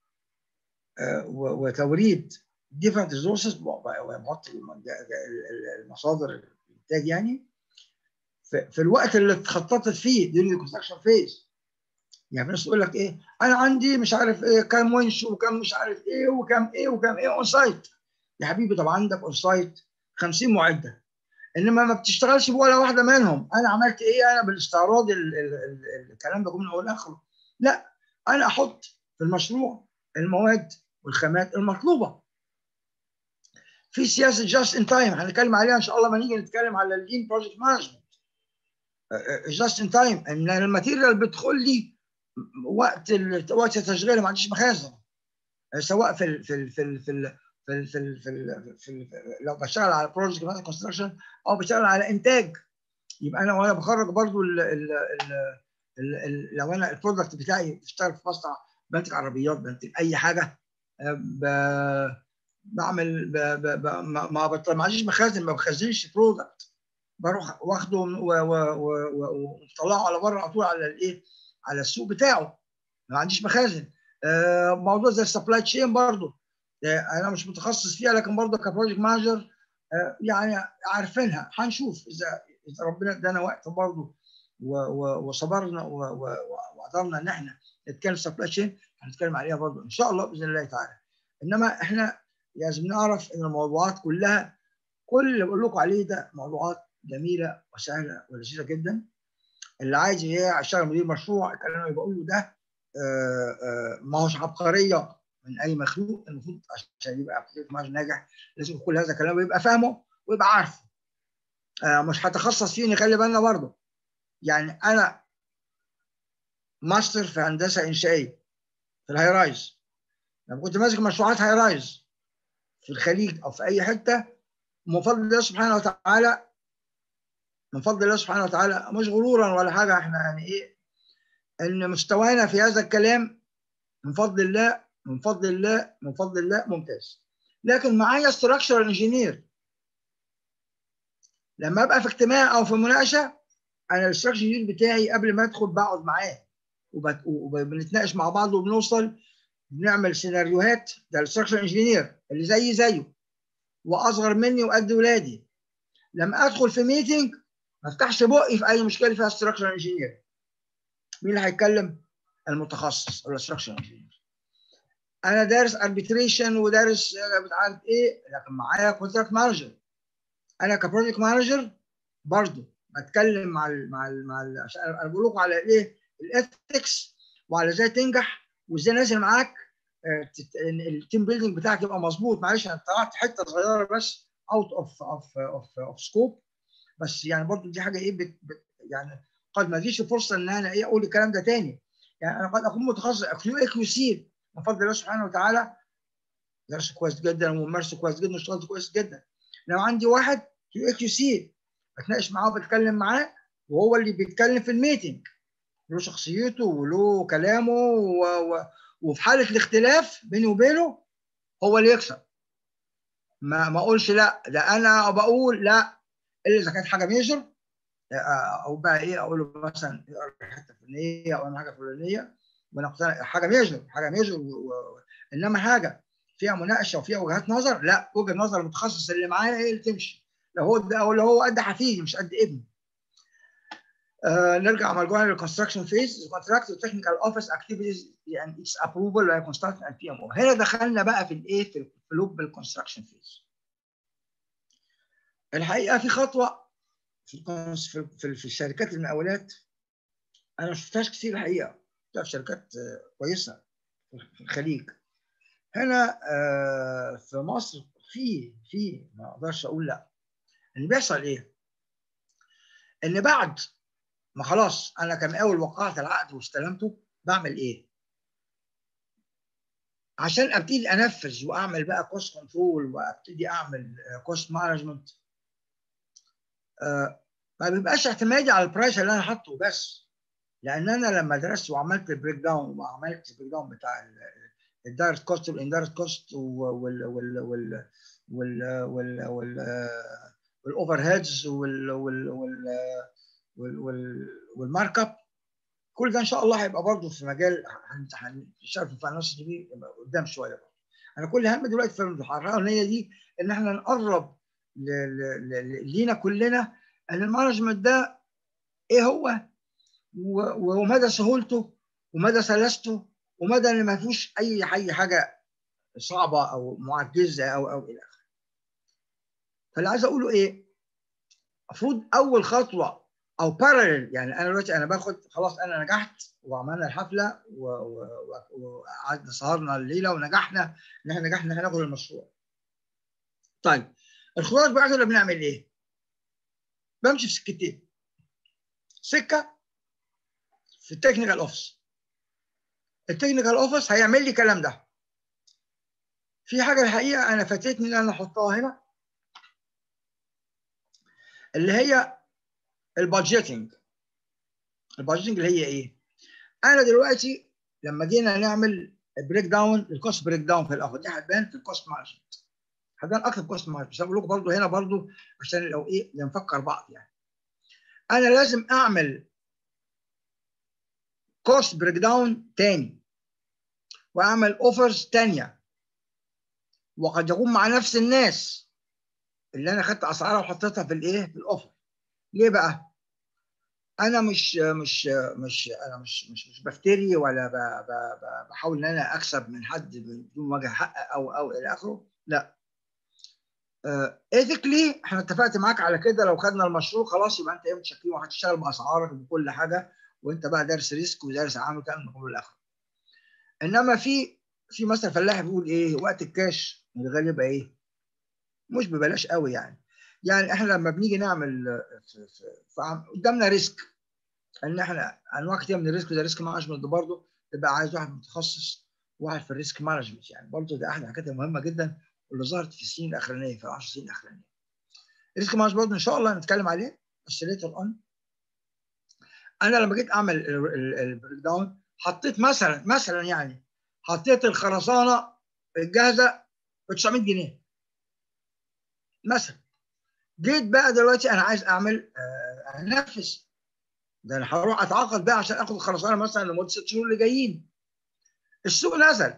وتوريد different resources بحط المصادر الانتاج يعني في الوقت اللي اتخططت فيه during the construction phase يعني في ناس تقول لك ايه انا عندي مش عارف ايه كام ونش وكم مش عارف ايه وكم ايه وكم ايه اون سايت يا حبيبي طب عندك اون سايت 50 معده انما ما بتشتغلش بولا واحده منهم انا عملت ايه انا بالاستعراض ال ال ال الكلام ده من اول لاخره لا انا احط في المشروع المواد والخامات المطلوبه في سياسه جاست ان تايم هنتكلم عليها ان شاء الله ما نيجي نتكلم على اللين بروجكت مانجمنت جاست ان تايم ان الماتيريال بتدخل لي وقت وقت تشغيلها ما عنديش مخازن سواء في ال في ال في ال في ال في ال في, ال في, ال في ال لو بشتغل على بروجكت كونستراكشن او بشتغل على انتاج يبقى انا وانا بخرج برضو ال ال ال ال لو انا البرودكت بتاعي بشتغل في مصنع بنتج عربيات بنتج اي حاجه ب بعمل ب ب ب ما ما عنديش مخازن ما بخزنش برودكت بروح واخده ومطلعه على بره على طول على الايه على السوق بتاعه ما عنديش مخازن آه موضوع زي السبلاي تشين برضه آه انا مش متخصص فيها لكن برضه كبروجكت مانجر آه يعني عارفينها هنشوف اذا اذا ربنا ادانا وقت برضه وصبرنا وقدرنا ان احنا نتكلم سبلاي تشين هنتكلم عليها برضه ان شاء الله باذن الله تعالى انما احنا لازم نعرف ان الموضوعات كلها كل اللي بقول لكم عليه ده موضوعات جميله وسهله ولذيذه جدا اللي عايز يشتغل مدير مشروع الكلام اللي بقوله ده ما هوش عبقريه من اي مخلوق المفروض عشان يبقى مانجر ناجح لازم كل هذا الكلام يبقى فاهمه ويبقى عارفه مش هتخصص فيه نخلي بالنا برضه يعني انا ماستر في هندسه انشائيه في الهاي رايز لما كنت ماسك مشروعات هاي رايز في الخليج او في اي حته من فضل الله سبحانه وتعالى من فضل الله سبحانه وتعالى مش غرورا ولا حاجه احنا يعني ايه ان مستوانا في هذا الكلام من فضل الله من فضل الله من فضل الله ممتاز لكن معايا ستراكشرال انجينير لما ابقى في اجتماع او في مناقشه انا الاستراكشر انجينير بتاعي قبل ما ادخل بقعد معاه وبنتناقش مع بعض وبنوصل بنعمل سيناريوهات ده الاستراكشر انجينير اللي زيي زيه واصغر مني وقد ولادي لما ادخل في ميتنج ما افتحش بقي في اي مشكله فيها ستراكشر انجينير مين اللي هيتكلم المتخصص الاستراكشر انجينير انا دارس اربيتريشن ودارس مش عارف ايه لكن معايا كونتراكت مانجر انا كبروجكت مانجر برضه بتكلم مع ال مع ال مع ال عشان انا بقول لكم على ايه الاثكس وعلى ازاي تنجح وازاي الناس اللي معاك التيم بيلدينج بتاعك يبقى مظبوط معلش انا طلعت حته صغيره بس اوت اوف اوف اوف اوف سكوب بس يعني برضو دي حاجه ايه بت بت يعني قد ما تجيش فرصه ان انا ايه اقول الكلام ده تاني يعني انا قد اكون متخصص كيو اي كيو سي من فضل الله سبحانه وتعالى درس كويس جدا وممارسه كويس جدا واشتغلت كويس جدا لو عندي واحد كيو اي كيو سي بتناقش معاه وبتكلم معاه وهو اللي بيتكلم في الميتنج له شخصيته وله كلامه و... و... وفي حاله الاختلاف بيني وبينه هو اللي يكسب ما ما اقولش لا ده انا بقول لا الا اذا كانت حاجه ميجر او بقى ايه اقول له مثلا حته فلانيه او انا حاجه فلانيه وانا حاجه ميجر حاجه ميجر انما حاجه فيها مناقشه وفيها وجهات نظر لا وجهه نظر المتخصص اللي معايا هي اللي تمشي لو هو ده او لو هو قد حفيدي مش قد ابني آه نرجع مرجوعا للكونستراكشن فيز كونتراكت تكنيكال اوفيس اكتيفيتيز يعني اتس ابروفل باي كونستراكشن اند بي ام او هنا دخلنا بقى في الايه في لوب الكونستراكشن فيز الحقيقه في خطوه في في, في الشركات المقاولات انا ما شفتهاش كتير الحقيقه في شركات كويسه في الخليج هنا في مصر في في ما اقدرش اقول لا اللي بيحصل ايه؟ ان بعد ما خلاص انا كان اول وقعت العقد واستلمته بعمل ايه؟ عشان ابتدي انفذ واعمل بقى كوست كنترول وابتدي اعمل كوست مانجمنت ما بيبقاش اعتمادي على البرايس اللي انا حاطه بس لان انا لما درست وعملت البريك داون وعملت البريك داون بتاع الدايركت كوست والاندايركت كوست وال وال وال وال وال وال والاوفر هيدز وال وال وال وال والمارك اب كل ده ان شاء الله هيبقى برضه في مجال هنشتغل في الفاينانس دي قدام شويه برضه انا كل هم دلوقتي في المحاضره هي دي ان احنا نقرب لينا كلنا ان المانجمنت ده ايه هو ومدى سهولته ومدى سلاسته ومدى ان ما فيهوش اي اي حاجه صعبه او معجزه او او الى اخره. فاللي عايز اقوله ايه؟ المفروض اول خطوه او بارلل يعني انا دلوقتي انا باخد خلاص انا نجحت وعملنا الحفله وقعدنا سهرنا الليله ونجحنا ان احنا نجحنا هناخد المشروع. طيب الخلاص بقى كده بنعمل ايه؟ بمشي في سكتين. سكه في التكنيكال اوفيس. التكنيكال اوفيس هيعمل لي الكلام ده. في حاجه الحقيقه انا فاتتني ان انا احطها هنا اللي هي البادجيتنج. البادجيتنج اللي هي ايه؟ انا دلوقتي لما جينا نعمل بريك داون الكوست بريك داون في الاول دي هتبان في الكوست مانجمنت. هتبان اكتر في الكوست مانجمنت بس بقول لكم برضه هنا برضه عشان لو ايه نفكر بعض يعني. انا لازم اعمل كوست بريك داون تاني واعمل اوفرز تانيه وقد يكون مع نفس الناس اللي انا خدت اسعارها وحطيتها في الايه في الاوفر ليه بقى انا مش مش مش انا مش مش مش بفتري ولا ب ب ب بحاول ان انا اكسب من حد بدون وجه حق او او الى اخره لا ايثيكلي احنا اتفقت معاك على كده لو خدنا المشروع خلاص يبقى انت ايه متشكلين وهتشتغل باسعارك بكل حاجه وانت بقى دارس ريسك ودارس عامل كلام من الاخر انما في في مثل فلاح بيقول ايه وقت الكاش الغالي يبقى ايه مش ببلاش قوي يعني يعني احنا لما بنيجي نعمل في في في قدامنا ريسك ان احنا انواع كتير من الريسك ده ريسك مانجمنت برضه تبقى عايز واحد متخصص واحد في الريسك مانجمنت يعني برضه ده احد الحاجات المهمه جدا واللي ظهرت في السنين الاخرانيه في العشر سنين الاخرانيه. الريسك مانجمنت برضه ان شاء الله هنتكلم عليه بس ليتر اون انا لما جيت اعمل البريك داون حطيت مثلا مثلا يعني حطيت الخرسانه الجاهزه ب 900 جنيه مثلا جيت بقى دلوقتي انا عايز اعمل آه انفذ ده انا هروح اتعاقد بقى عشان اخد الخرسانه مثلا لمده ست شهور اللي جايين السوق نزل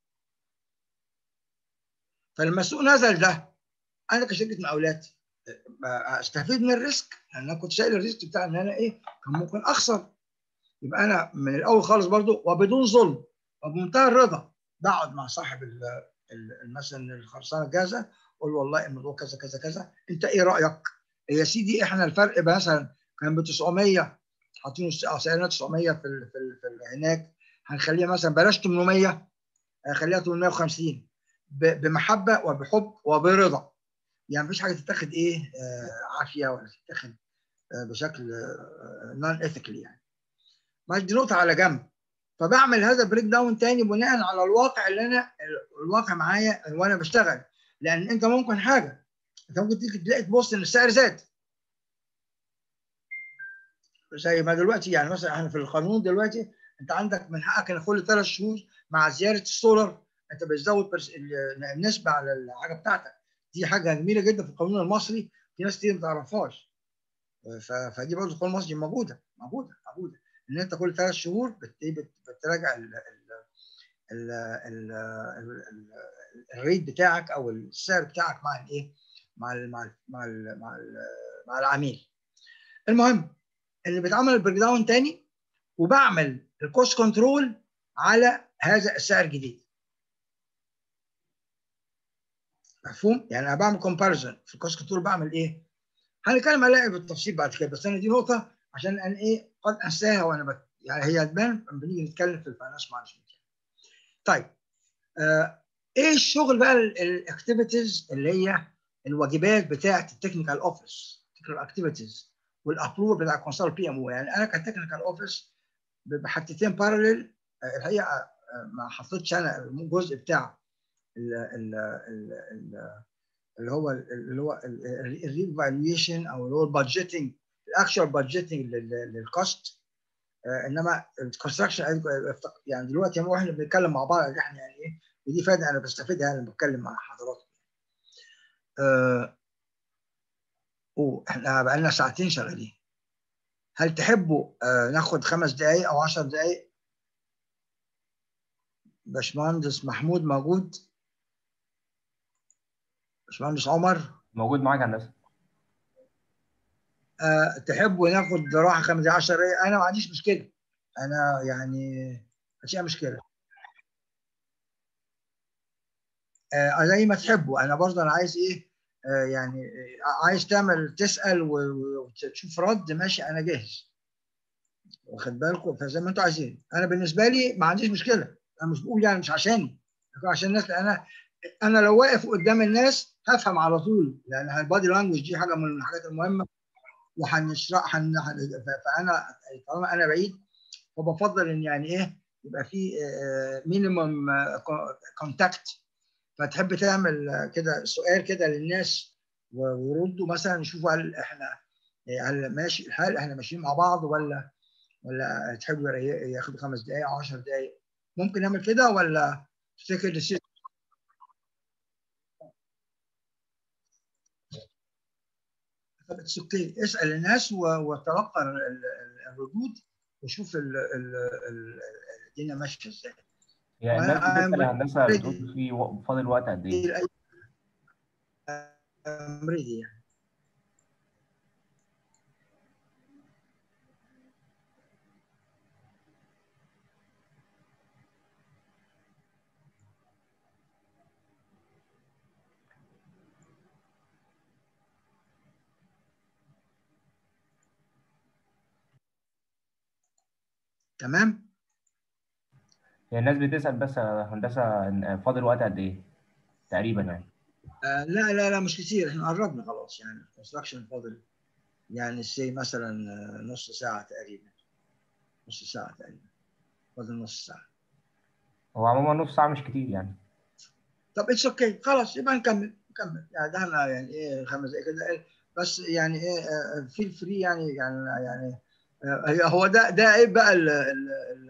فلما السوق نزل ده انا كشركه مقاولات استفيد من الريسك لان انا كنت شايل الريسك بتاع ان انا ايه كان ممكن اخسر يبقى انا من الاول خالص برضو وبدون ظلم وبمنتهى الرضا بقعد مع صاحب مثلا الخرسانه الجاهزه اقول والله الموضوع كذا كذا كذا انت ايه رايك؟ يا سيدي احنا الفرق مثلا كان ب 900 حاطين سعرنا 900 في ال في, ال في هناك هنخليها مثلا بلاش 800 هنخليها 850 بمحبه وبحب وبرضا يعني مفيش حاجه تتاخد ايه آه عافيه ولا تتاخد آه بشكل آه نون ايثيكلي يعني بس دي نقطه على جنب فبعمل هذا بريك داون تاني بناء على الواقع اللي انا الواقع معايا وانا بشتغل لان انت ممكن حاجه انت ممكن تيجي تلاقي تبص ان السعر زاد زي ما دلوقتي يعني مثلا احنا في القانون دلوقتي انت عندك من حقك ان كل ثلاث شهور مع زياده السولر انت بتزود النسبه على الحاجه بتاعتك دي حاجه جميله جدا في القانون المصري في ناس كتير ما تعرفهاش فدي برضه قانون مصر موجوده موجوده موجوده ان انت كل ثلاث شهور بتراجع الريت بتاعك او السعر بتاعك مع الايه مع ال مع ال مع ال مع, ال مع العميل المهم اللي بيتعمل البريك داون تاني وبعمل الكوست كنترول على هذا السعر الجديد مفهوم يعني انا بعمل كومباريزون في الكوست كنترول بعمل ايه هنتكلم عليها بالتفصيل بعد كده بس انا دي نقطه عشان انا ايه قد انساها وانا بت... يعني هي تبان لما بنيجي نتكلم في الفاينانس مانجمنت طيب آه ايه الشغل بقى الاكتيفيتيز اللي هي الواجبات بتاعه التكنيكال اوفيس التكنيكال اكتيفيتيز والابروفل بتاع الكونسل بي ام او يعني انا كتكنيكال اوفيس بحطتين بارلل الحقيقه ما حطيتش انا الجزء بتاع ال ال ال اللي هو اللي هو الريفالويشن او اللي هو البادجيتنج الاكشوال بادجيتنج للكوست انما الكونستراكشن يعني دلوقتي هو احنا بنتكلم مع بعض احنا يعني ايه ودي فائده انا بستفيدها يعني لما بتكلم مع حضراتكم. آه احنا بقى لنا ساعتين شغالين. هل تحبوا آه ناخد خمس دقائق او 10 دقائق؟ باشمهندس محمود موجود؟ باشمهندس عمر؟ موجود معاك هندسه. أه تحبوا ناخد راحه 15 دقيقه انا ما عنديش مشكله انا يعني مفيش مشكله أه زي ما تحبوا انا برضه انا عايز ايه أه يعني عايز تعمل تسال وتشوف رد ماشي انا جاهز واخد بالكم فزي ما انتوا عايزين انا بالنسبه لي ما عنديش مشكله انا مش بقول يعني مش عشاني عشان الناس انا انا لو واقف قدام الناس هفهم على طول لان البادي لانجوج دي حاجه من الحاجات المهمه وهنشرح هن... فانا طالما انا بعيد فبفضل ان يعني ايه يبقى في مينيمم كونتاكت فتحب تعمل كده سؤال كده للناس ويردوا مثلا يشوفوا هل احنا هل ماشي الحال احنا ماشيين مع بعض ولا ولا تحبوا ياخدوا خمس دقائق او 10 دقائق ممكن نعمل كده ولا تفتكر اتس اوكي اسال الناس وتلقى الردود وشوف الدنيا ماشيه ازاي يعني الناس بتسال هندسه بتقول في فاضل وقت قد ايه؟ ريدي يعني تمام هي الناس بتسال بس هندسه فاضل وقت قد ايه؟ تقريبا يعني آه لا لا لا مش كتير احنا قربنا خلاص يعني الكونستراكشن فاضل يعني سي مثلا نص ساعه تقريبا نص ساعه تقريبا فاضل نص ساعه هو عموما نص ساعه مش كتير يعني طب اتس اوكي okay. خلاص يبقى نكمل نكمل يعني ده احنا يعني ايه خمس دقايق كده بس يعني ايه فيل فري يعني يعني يعني هو ده ده ايه بقى ال ال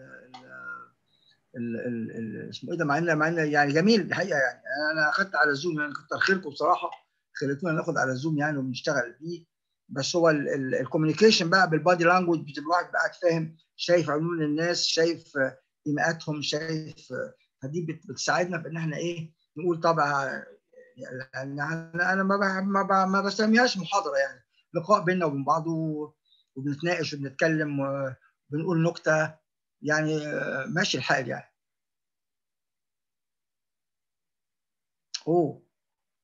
ال ال اسمه ايه ده مع ان مع ان يعني جميل الحقيقه يعني انا اخذت على الزوم يعني كتر خيركم بصراحه خليتونا ناخد على الزوم يعني وبنشتغل بيه بس هو الكوميونيكيشن بقى بالبادي لانجوج بتبقى الواحد بقى فاهم شايف عيون الناس شايف ايماءاتهم شايف فدي بتساعدنا في ان احنا ايه نقول طبعا يعني انا ما ما ما بسميهاش محاضره يعني لقاء بيننا وبين بعض وبنتناقش وبنتكلم وبنقول نكته يعني ماشي الحال يعني اوه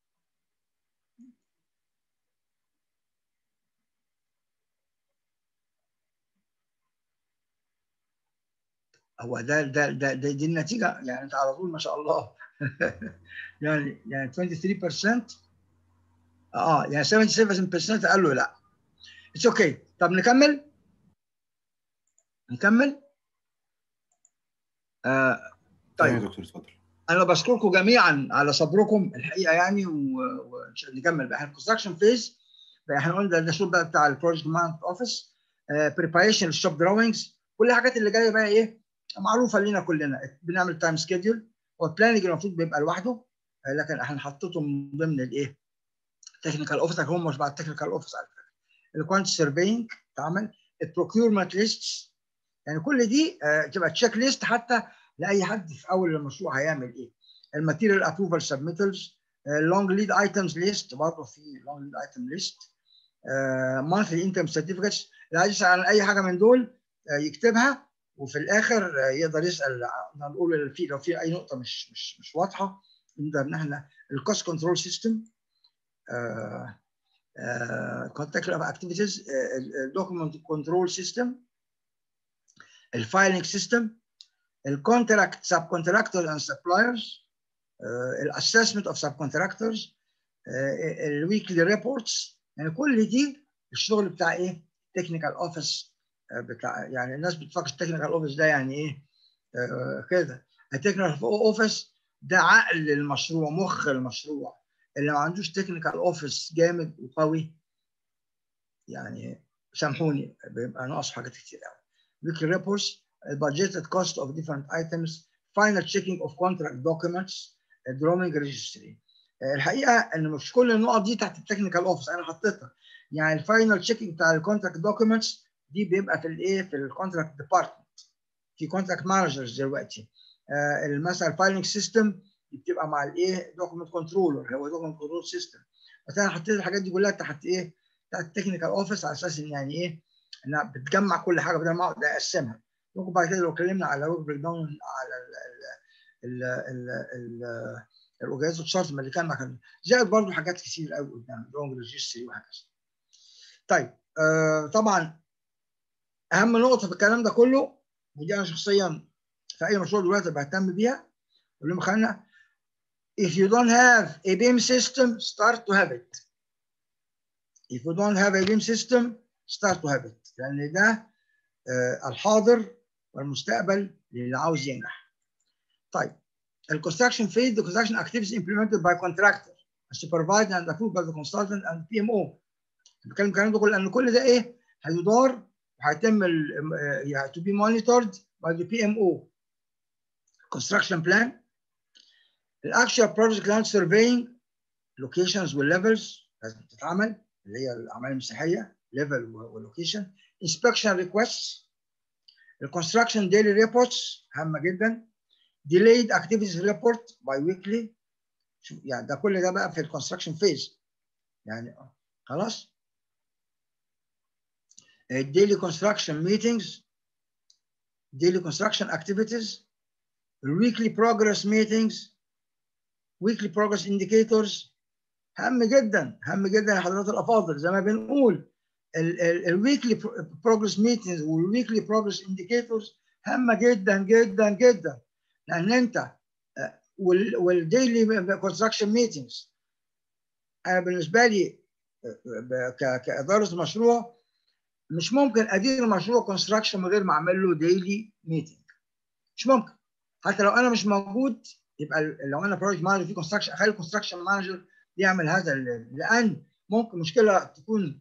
هو ده ده ده, ده دي النتيجه يعني انت على طول ما شاء الله يعني يعني 23% اه يعني 77% قالوا لا اتس اوكي okay. طب نكمل نكمل آه طيب يا دكتور اتفضل انا بشكركم جميعا على صبركم الحقيقه يعني ونكمل بقى الكونستراكشن فيز احنا قلنا ده الشغل بقى بتاع البروجكت مانجمنت اوفيس بريباريشن الشوب دراونجز كل الحاجات اللي جايه بقى ايه معروفه لينا كلنا بنعمل تايم سكيدول والبلاننج المفروض بيبقى لوحده لكن احنا حطيته من ضمن الايه تكنيكال اوفيس هم مش بعد التكنيكال اوفيس على فكره الكوانت سيرفينج تعمل البروكيورمنت ليستس يعني كل دي آه، تبقى تشيك ليست حتى لاي حد في اول المشروع هيعمل ايه الماتيريال ابروفال سبميتلز لونج ليد ايتمز ليست برضه في لونج ليد ايتم ليست مانثلي انكم سيرتيفيكتس اللي عايز يسال عن اي حاجه من دول آه، يكتبها وفي الاخر آه، يقدر يسال نقول في لو في اي نقطه مش مش مش واضحه نقدر ان احنا الكوست كنترول سيستم كونتاكت اكتيفيتيز الدوكيمنت كنترول سيستم الفايلنج سيستم الكونتراكت سب كونتراكتورز اند سبلايرز الاسسمنت اوف سب كونتراكتورز الويكلي ريبورتس يعني كل دي الشغل بتاع ايه؟ تكنيكال اوفيس بتاع يعني الناس بتفكر التكنيكال اوفيس ده يعني ايه؟ آه كده التكنيكال اوفيس ده عقل المشروع مخ المشروع اللي ما عندوش تكنيكال اوفيس جامد وقوي يعني سامحوني بيبقى ناقص حاجات كتير قوي. weekly reports, budgeted cost of different items, final checking of contract documents, drawing registry. الحقيقه ان مش كل النقط دي تحت التكنيكال اوفيس انا حطيتها يعني الفاينل تشيكينج بتاع الكونتراكت دوكيومنتس دي بيبقى في الايه في الكونتراكت ديبارتمنت في كونتراكت مانجرز دلوقتي آه مثلا الفايلنج سيستم بتبقى مع الايه دوكيمنت كنترولر هو دوكيمنت كنترول سيستم بس انا حطيت الحاجات دي كلها تحت ايه تحت التكنيكال اوفيس على اساس ان يعني ايه انها بتجمع كل حاجه بدل ما اقعد اقسمها ممكن بعد كده لو اتكلمنا على ورك بريك داون على ال ال ال ال الاوجاز والشارت اللي كان مكان زائد برضه حاجات كتير قوي قدام لونج ريجستري وهكذا. طيب آه طبعا اهم نقطه في الكلام ده كله ودي انا شخصيا في اي مشروع دلوقتي بهتم بيها اللي هم خلينا if you don't have a BIM system start to have it if you don't have a BIM system start to have it لان ده آه الحاضر والمستقبل للي عاوز ينجح طيب الكونستراكشن phase the construction activities implemented by contractor supervised and approved by the consultant and PMO بتكلم الكلام ده كله لان كل ده ايه هيدار وهيتم يعني to be monitored by the PMO construction plan الاكشوال project land surveying locations والليفلز لازم تتعمل اللي هي الاعمال المسيحيه level ولوكيشن inspection requests الكونستراكشن daily reports هامه جدا delayed activities report bi-weekly يعني ده كل ده بقى في الكونستراكشن فيز يعني خلاص daily construction meetings daily construction activities weekly progress meetings weekly progress indicators هام جدا هام جدا يا حضرات الافاضل زي ما بنقول الويكلي بروجرس ميتنجز والويكلي بروجرس انديكيتورز هامه جدا جدا جدا لان انت والديلي كونستراكشن ميتنجز انا بالنسبه لي كاداره مشروع مش ممكن ادير مشروع كونستراكشن من غير ما اعمل له ديلي ميتنج مش ممكن حتى لو انا مش موجود يبقى لو انا بروجكت مانجر في كونستراكشن اخلي الكونستراكشن مانجر يعمل هذا لان ممكن مشكله تكون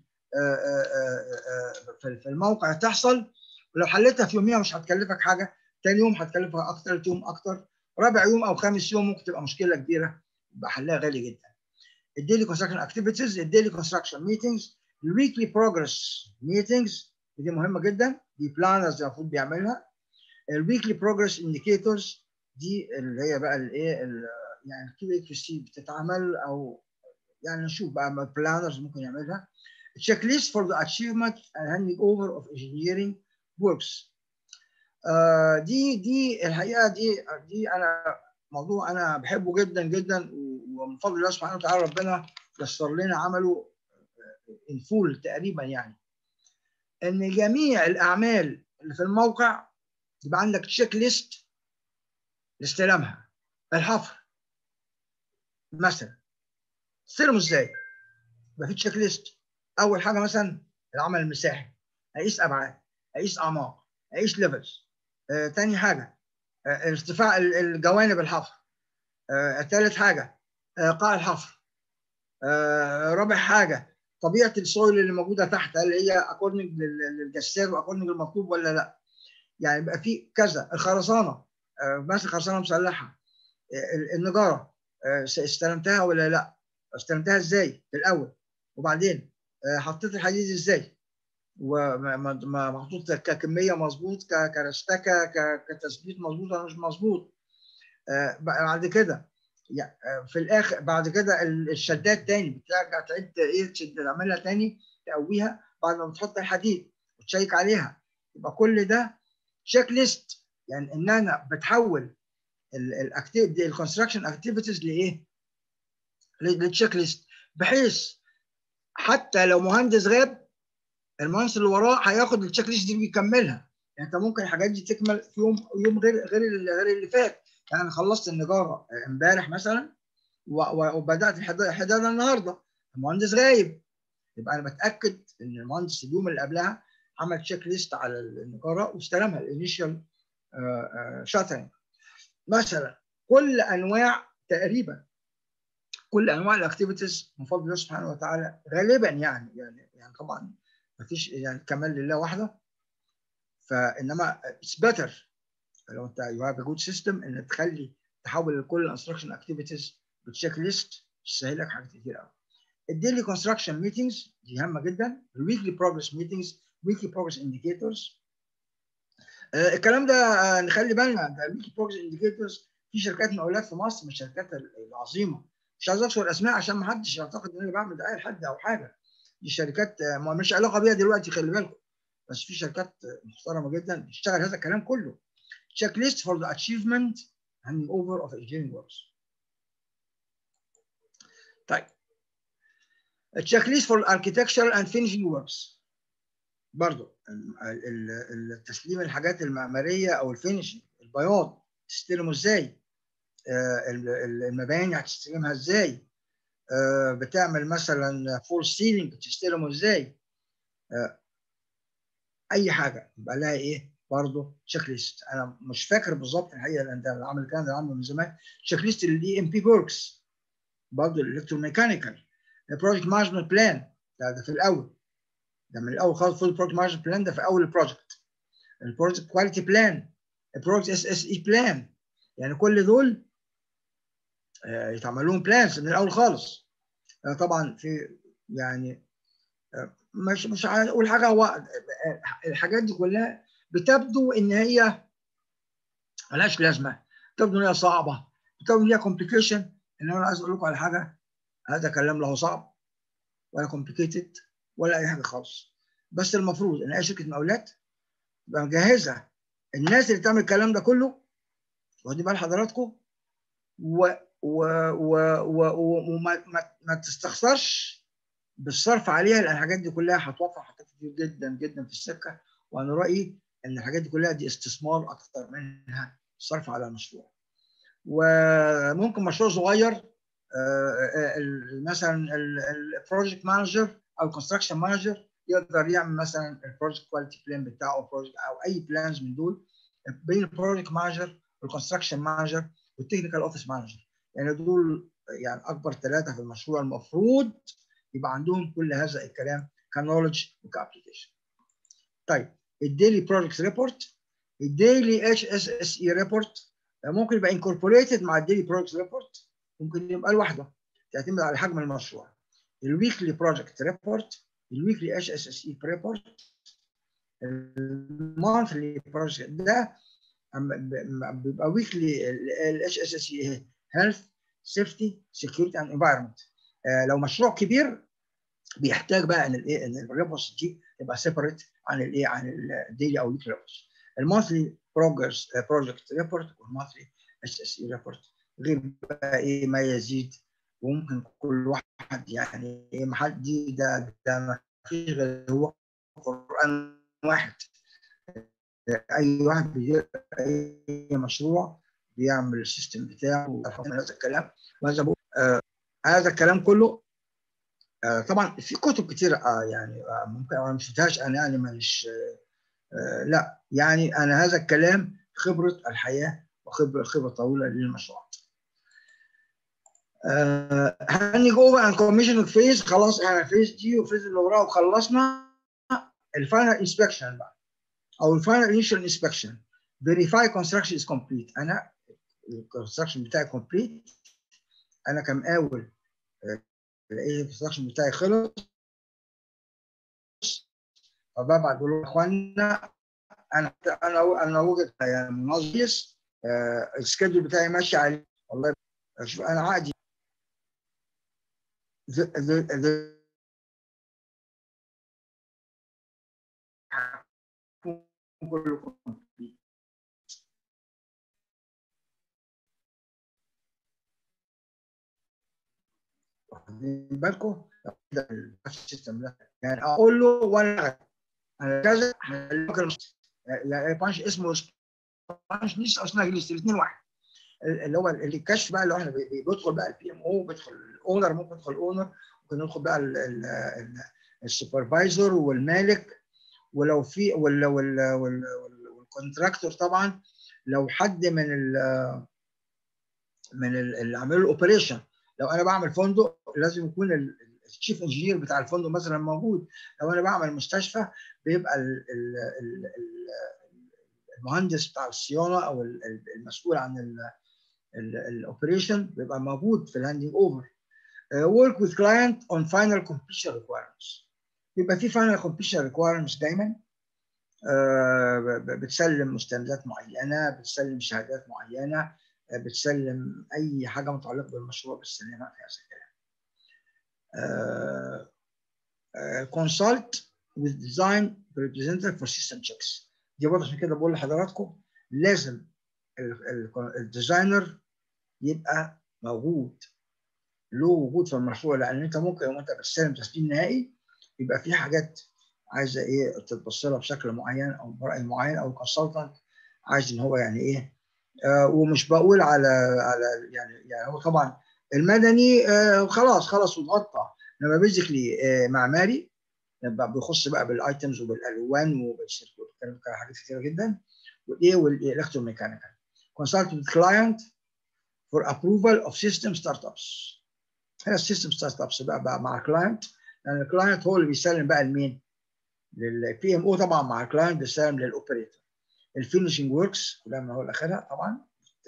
في الموقع تحصل ولو حلتها في يوميها مش هتكلفك حاجه ثاني يوم هتكلفك اكتر ثالث يوم اكتر رابع يوم او خامس يوم ممكن تبقى مشكله كبيره يبقى حلها غالي جدا الديلي كونستراكشن اكتيفيتيز الديلي كونستراكشن ميتنجز الويكلي بروجرس ميتنجز دي مهمه جدا دي بلانرز المفروض بيعملها الويكلي بروجرس انديكيتورز دي اللي هي بقى الايه يعني كيو اي كيو سي بتتعمل او يعني نشوف بقى بلانرز ممكن يعملها check list for the achievement and handing over of engineering works uh, دي دي الحقيقه دي دي انا موضوع انا بحبه جدا جدا ومن فضل الله سبحانه وتعالى ربنا يسر لنا عمله الفول تقريبا يعني ان جميع الاعمال اللي في الموقع يبقى عندك تشيك ليست لاستلامها الحفر مثلا تستلمه ازاي؟ يبقى في تشيك ليست اول حاجه مثلا العمل المساحي اقيس ابعاد اقيس اعماق اقيس ليفلز آه، تاني حاجه آه، ارتفاع الجوانب الحفر آه، ثالث حاجه آه، قاع الحفر آه، رابع حاجه طبيعه السويل اللي موجوده تحت هل هي اكوردنج للجسار واكوردنج للمطلوب ولا لا يعني يبقى في كذا الخرسانه آه، مثلا خرسانه مسلحه آه، النجاره آه، استلمتها ولا لا استلمتها ازاي في الاول وبعدين حطيت الحديد ازاي ومحطوط ككميه مظبوط كرستكه كتثبيت مظبوط ولا مش مظبوط بعد كده في الاخر بعد كده الشدات تاني بترجع تعيد ايه تشد تعملها تاني تقويها بعد ما بتحط الحديد وتشيك عليها يبقى كل ده تشيك ليست يعني ان انا بتحول الاكتيفيتي الكونستراكشن اكتيفيتيز لايه؟ للتشيك ليست بحيث حتى لو مهندس غاب المهندس اللي وراه هياخد التشيك ليست دي ويكملها يعني انت ممكن الحاجات دي تكمل في يوم يوم غير غير غير اللي فات يعني خلصت النجاره امبارح مثلا وبدات الحداد النهارده المهندس غايب يبقى انا بتاكد ان المهندس اليوم اللي قبلها عمل تشيك ليست على النجاره واستلمها الانيشال شاترنج مثلا كل انواع تقريبا كل انواع الاكتيفيتيز من فضل الله سبحانه وتعالى غالبا يعني يعني يعني طبعا ما فيش يعني كمال لله وحده فانما اتس بيتر لو انت يو هاف ا جود سيستم ان تخلي تحول كل الانستراكشن اكتيفيتيز بتشيك ليست تسهل لك حاجات كتير قوي الديلي كونستراكشن ميتنجز دي هامه جدا الويكلي بروجرس ميتنجز ويكلي بروجرس انديكيتورز الكلام ده آه نخلي بالنا ده الويكلي بروجرس انديكيتورز في شركات مقاولات في مصر من الشركات العظيمه مش عايز اذكر اسماء عشان ما حدش يعتقد ان انا بعمل دعايه لحد او حاجه دي شركات آه مش علاقه بيها دلوقتي خلي بالكم بس في شركات محترمه جدا بتشتغل هذا الكلام كله checklist for the achievement and over of engineering works. طيب a checklist for architectural and finishing works برضو التسليم الحاجات المعماريه او الفينشنج البياض تستلمه ازاي المباني هتستلمها ازاي بتعمل مثلا فول سيلينج بتستلمه ازاي اي حاجه يبقى لها ايه برضه تشيك ليست انا مش فاكر بالظبط الحقيقه لان ده عامل الكلام ده عامله من زمان تشيك ليست الاي ام بي بوركس برضه الالكتروميكانيكال البروجكت مانجمنت بلان ده, ده في الاول ده من الاول خالص فول بروجكت مانجمنت بلان ده في اول البروجكت البروجكت كواليتي بلان البروجكت اس اس اي بلان يعني كل دول آه يتعمل لهم بلانز من الاول خالص آه طبعا في يعني آه مش مش عايز اقول حاجه هو الحاجات دي كلها بتبدو ان هي ملهاش لازمه بتبدو ان هي صعبه بتبدو ان هي كومبليكيشن ان انا عايز اقول لكم على حاجه هذا كلام لا هو صعب ولا كومبليكيتد ولا اي حاجه خالص بس المفروض ان اي شركه مقاولات تبقى مجهزه الناس اللي بتعمل الكلام ده كله واخدين بال حضراتكم و و و و وما ما, ما تستخسرش بالصرف عليها لان الحاجات دي كلها هتوفر حاجات كتير جدا جدا في السكه وانا رايي ان الحاجات دي كلها دي استثمار اكتر منها صرف على المشروع وممكن مشروع صغير مثلا البروجكت مانجر او الكونستراكشن مانجر يقدر يعمل مثلا البروجكت كواليتي بلان بتاعه او بروجكت او اي بلانز من دول بين البروجكت مانجر والكونستراكشن مانجر والتكنيكال اوفيس مانجر يعني دول يعني اكبر ثلاثه في المشروع المفروض يبقى عندهم كل هذا الكلام كنولج وكابليكيشن. طيب الديلي بروجكت ريبورت الديلي اتش اس اس اي ريبورت ممكن يبقى انكوربوريتد مع الديلي بروجكت ريبورت ممكن يبقى لوحده تعتمد على حجم المشروع. الويكلي بروجكت ريبورت الويكلي اتش اس اس اي ريبورت المانثلي بروجكت ده بيبقى ويكلي الاتش اس اس اي هيلث سيفتي سكيورتي اند انفايرمنت لو مشروع كبير بيحتاج بقى ان الايه ان الريبورتس دي تبقى سيبريت عن الايه عن الديلي او ويكلي ريبورتس المونثلي بروجرس بروجكت ريبورت والمونثلي اتش اس اي ريبورت غير بقى ايه ما يزيد وممكن كل واحد يعني ايه محل دي ده ده ما فيش غير هو قران واحد اي واحد بيدير اي مشروع بيعمل السيستم بتاعه هذا الكلام وهذا آه هذا الكلام كله آه طبعا في كتب كتير آه يعني آه ممكن انا ما شفتهاش انا يعني مش آه لا يعني انا هذا الكلام خبره الحياه وخبره خبره طويله للمشروعات. آه هنيجي اوفر عن كوميشن فيز خلاص احنا فيز دي وفيز اللي وراه وخلصنا الفاينل انسبكشن بقى او الفاينل انيشال انسبكشن فيريفاي كونستراكشن از كومبليت انا الكونستراكشن بتاعي كومبليت انا كمقاول لقيت الكونستراكشن بتاعي خلص فببعت بقول لهم يا اخوانا انا انا انا وجد يعني منظم آه، السكيدول بتاعي ماشي عليه والله شوف انا عقدي the, the, the واخدين بالكم السيستم ده يعني اقول له وانا انا كذا يعني بانش اسمه بانش ليست او سناج ليست الاثنين واحد اللي هو اللي الكشف بقى اللي هو احنا بيدخل بقى البي ام او بيدخل الاونر ممكن يدخل الاونر ممكن يدخل بقى السوبرفايزر والمالك ولو في ولا ولا والكونتراكتور طبعا لو حد من ال من اللي عملوا الاوبريشن لو انا بعمل فندق لازم يكون الشيف انجينير بتاع الفندق مثلا موجود لو انا بعمل مستشفى بيبقى ال ال ال المهندس بتاع الصيانه او المسؤول عن الاوبريشن بيبقى موجود في الهاندنج اوفر work with client on final completion requirements بيبقى في final completion requirements دايما uh, بتسلم مستندات معينه بتسلم شهادات معينه بتسلم اي حاجه متعلقه بالمشروع بتسلمها في هذا الكلام. consult with design representative for system checks دي برضه عشان كده بقول لحضراتكم لازم الديزاينر يبقى موجود له وجود في المشروع لان انت ممكن وانت بتستلم تسليم نهائي يبقى في حاجات عايزه ايه تتبص لها بشكل معين او براي معين او الكونسلتنت عايز ان هو يعني ايه آه ومش بقول على على يعني يعني هو طبعا المدني آه خلاص خلاص واتغطى انما بيزيكلي آه معماري بيخص بقى بالايتمز وبالالوان وبالسيركل حاجات كتيره جدا والايه والالكتروميكانيكال consult with client for approval of system startups هنا السيستم ستارت ابس بقى, بقى مع الكلاينت لان الكلاينت هو اللي بيسلم بقى لمين؟ للبي ام او طبعا مع الكلاينت بيسلم للاوبريتور الفينشنج وركس كلها من اول لاخرها طبعا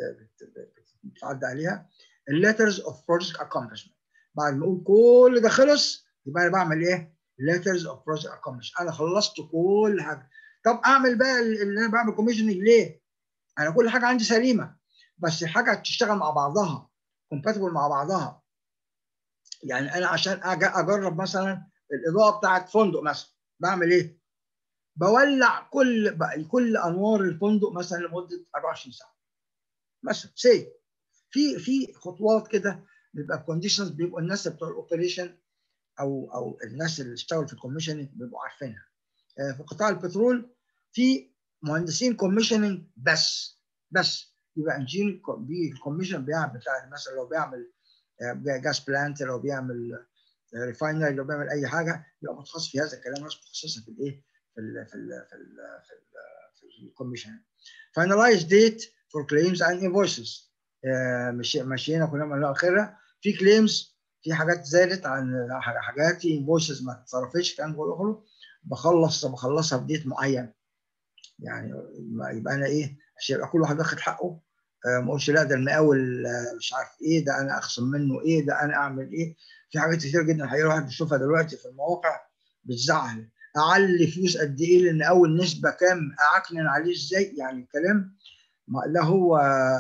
بتعدي عليها الليترز اوف بروجكت اكومبلشمنت بعد ما اقول كل ده خلص يبقى انا بعمل ايه؟ letters of project accomplished انا خلصت كل حاجه طب اعمل بقى اللي انا بعمل كوميشننج ليه؟ انا كل حاجه عندي سليمه بس الحاجه تشتغل مع بعضها compatible مع بعضها يعني انا عشان اجرب مثلا الاضاءه بتاعت فندق مثلا بعمل ايه؟ بولع كل كل انوار الفندق مثلا لمده 24 ساعه مثلا سي في في خطوات كده بيبقى كونديشنز بيبقوا الناس بتوع الاوبريشن او او الناس اللي اشتغلوا في الكوميشننج بيبقوا عارفينها في قطاع البترول في مهندسين كوميشننج بس بس يبقى انجينير الكوميشن بيعمل بتاع مثلا لو بيعمل جاز بلانت لو بيعمل ريفاينري لو بيعمل اي حاجه يبقى متخصص في هذا الكلام ناس متخصصه في الايه في ال في ال في ال في, ال في الكوميشن فاينلايز ديت فور كليمز اند انفويسز مشينا كلنا من اخرها في كليمز في حاجات زادت عن حاجات في انفويسز ما اتصرفتش كان جوه اخره بخلص بخلصها بديت معين يعني يبقى انا ايه عشان يبقى كل واحد واخد حقه ما اقولش لا ده المقاول مش عارف ايه ده انا اخصم منه ايه ده انا اعمل ايه في حاجات كتير جدا الحقيقه الواحد بيشوفها دلوقتي في المواقع بتزعل اعلي فلوس قد ايه لان اول نسبه كام اعكنن عليه ازاي يعني الكلام لا هو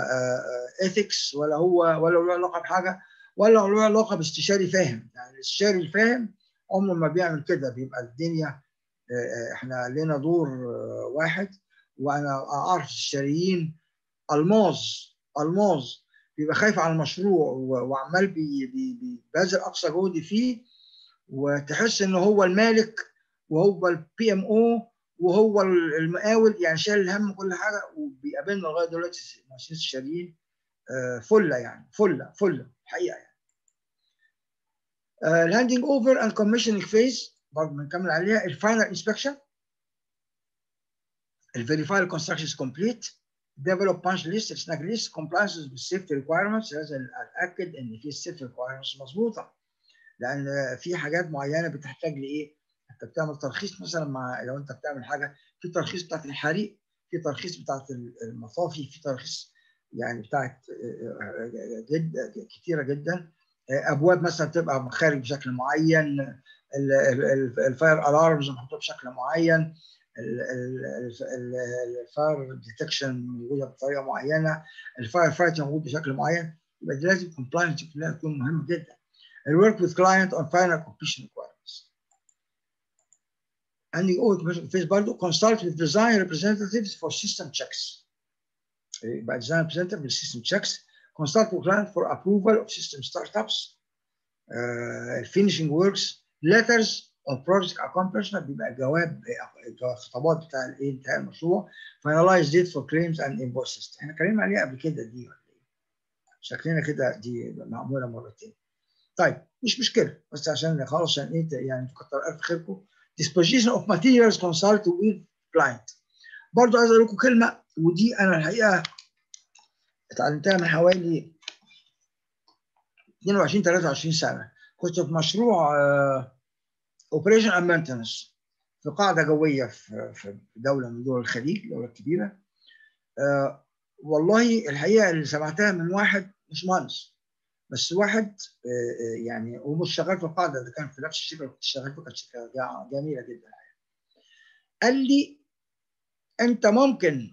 ايثكس ولا هو ولا له علاقه بحاجه ولا له علاقه باستشاري فاهم يعني الاستشاري الفاهم عمره ما بيعمل كده بيبقى الدنيا احنا لنا دور واحد وانا اعرف استشاريين الماظ الماظ بيبقى خايف على المشروع وعمال بيبذل اقصى جهد فيه وتحس ان هو المالك وهو البي ام او وهو المقاول يعني شايل الهم كل حاجه وبيقابلنا لغايه دلوقتي مهندسين استشاريين فله يعني فله فله حقيقه يعني. الهاندنج اوفر اند كوميشننج فيز برضه بنكمل عليها الفاينل انسبكشن الفيريفاي الكونستراكشن از كومبليت develop punch list snag list compliances with safety requirements لازم اتاكد ان في السيفتي requirements مظبوطه لان في حاجات معينه بتحتاج لايه؟ انت بتعمل ترخيص مثلا مع لو انت بتعمل حاجه في ترخيص بتاعت الحريق في ترخيص بتاعت المطافي في ترخيص يعني بتاعت جد كتيره جدا ابواب مثلا تبقى خارج بشكل معين الفاير الارمز محطوطه بشكل معين الفاير ديتكشن موجوده بطريقه معينه الفاير فايت موجود بشكل معين يبقى دي لازم كومبلاينس كلها تكون مهم جدا الورك with client on final completion requirements and you always phase برضه consult with design representatives for system checks يبقى design representative with system checks consult with client for approval of system startups uh, finishing works letters of project accomplishment بيبقى جواب خطابات بتاع الايه انتهاء المشروع finalize date for claims and invoices احنا اتكلمنا عليها قبل كده دي ولا ايه؟ شكلنا كده دي معموله مرتين طيب مش مشكله بس عشان خلاص عشان ايه يعني كتر الف خيركم disposition of materials consult with client برضه عايز اقول لكم كلمه ودي انا الحقيقه اتعلمتها من حوالي 22 23 سنه كنت في مشروع اوبريشن اند مينتنس في قاعده جويه في في دوله من دول الخليج دوله كبيره آه والله الحقيقه اللي سمعتها من واحد مش مهندس بس واحد آه يعني هو مش شغال في القاعده ده كان في نفس الشركه اللي كنت شغال فيها كانت شركه جميله جدا قال لي انت ممكن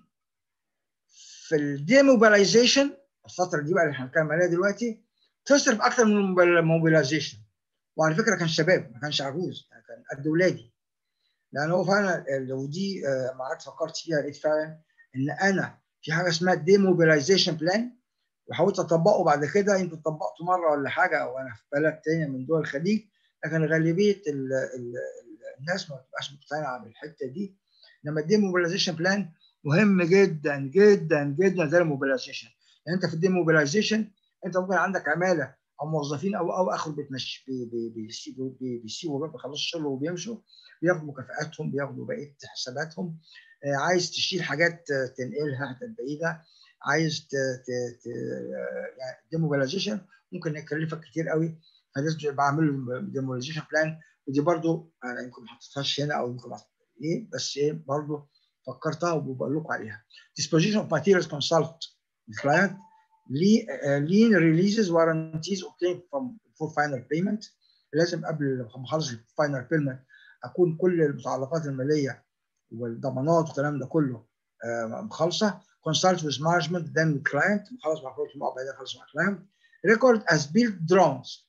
في الديموبيلايزيشن الفتره دي بقى اللي احنا بنتكلم عليها دلوقتي تصرف اكتر من الموبيلايزيشن وعلى فكره كان شباب ما كانش عجوز كان قد ولادي لان هو فعلا لو دي ما قعدت فكرت فيها لقيت فعلا ان انا في حاجه اسمها ديموبيلايزيشن بلان وحاولت اطبقه بعد كده يمكن طبقته مره ولا حاجه وانا في بلد تانية من دول الخليج لكن غالبيه ال ال الناس ما بتبقاش مقتنعه بالحته دي انما الديموبيلايزيشن بلان مهم جدا جدا جدا زي الموبيلايزيشن يعني انت في الديموبيلايزيشن انت ممكن عندك عماله او موظفين او او اخر بتمشي بيسيبوا بيسيبوا بيخلصوا الشغل وبيمشوا بياخدوا مكافآتهم بياخدوا بقيه حساباتهم عايز تشيل حاجات تنقلها حتت بعيده عايز ت ت ت يعني ديموبيلايزيشن ممكن يكلفك كتير قوي فلازم بعمل له ديموبيلايزيشن بلان ودي برضو انا يمكن ما حطيتهاش هنا او يمكن ايه بس ايه برضو فكرتها وبقول لكم عليها disposition of materials consult with client lean releases warranties obtained from for final payment لازم قبل ما اخلص الفاينل بيمنت اكون كل المتعلقات الماليه والضمانات والكلام ده كله مخلصه consult with management then with client خلاص مع كل مع بعدين خلاص مع client record as built drawings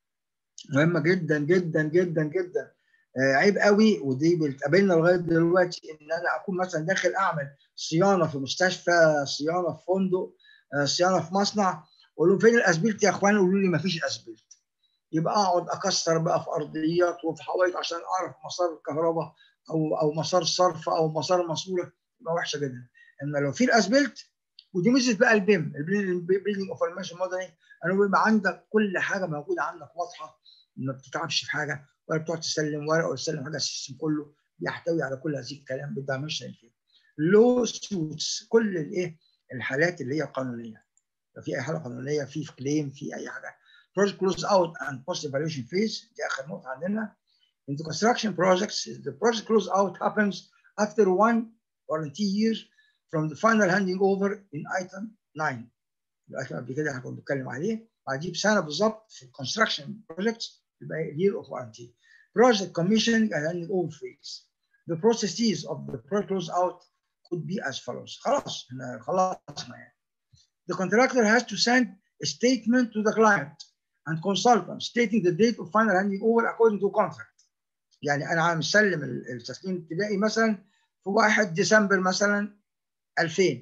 مهمه جدا جدا جدا جدا عيب قوي ودي بتقابلنا لغايه دلوقتي ان انا اكون مثلا داخل اعمل صيانه في مستشفى صيانه في فندق صيانه في مصنع اقول لهم فين الاسبلت يا اخوان يقولوا لي ما فيش اسبلت يبقى اقعد اكسر بقى في ارضيات وفي حوائط عشان اعرف مسار الكهرباء او او مسار الصرف او مسار الماسوره يبقى وحشه جدا اما لو في الاسبلت ودي ميزه بقى البيم البيلدنج انفورميشن موديلنج انه بيبقى عندك كل حاجه موجوده عندك واضحه ما بتتعبش في حاجه ولا بتقعد تسلم ورقه ولا تسلم حاجه السيستم كله بيحتوي على كل هذه الكلام بالدايمنشن كده لو سوتس كل الايه الحالات اللي هي قانونيه لو في اي حاله قانونيه في كليم في اي حاجه project close out and post evaluation phase دي اخر نقطه عندنا in the construction projects the project close out happens after one warranty year from the final handing over in item 9 الايتم قبل كده احنا كنا بنتكلم عليه بعديه بسنه بالظبط في construction projects يبقى year of warranty project commissioning and handing over phase the processes of the project close out could be as follows خلاص احنا خلصنا يعني the contractor has to send a statement to the client and consultant stating the date of final handing over according to contract يعني انا مسلم التسليم الابتدائي مثلا في 1 ديسمبر مثلا 2000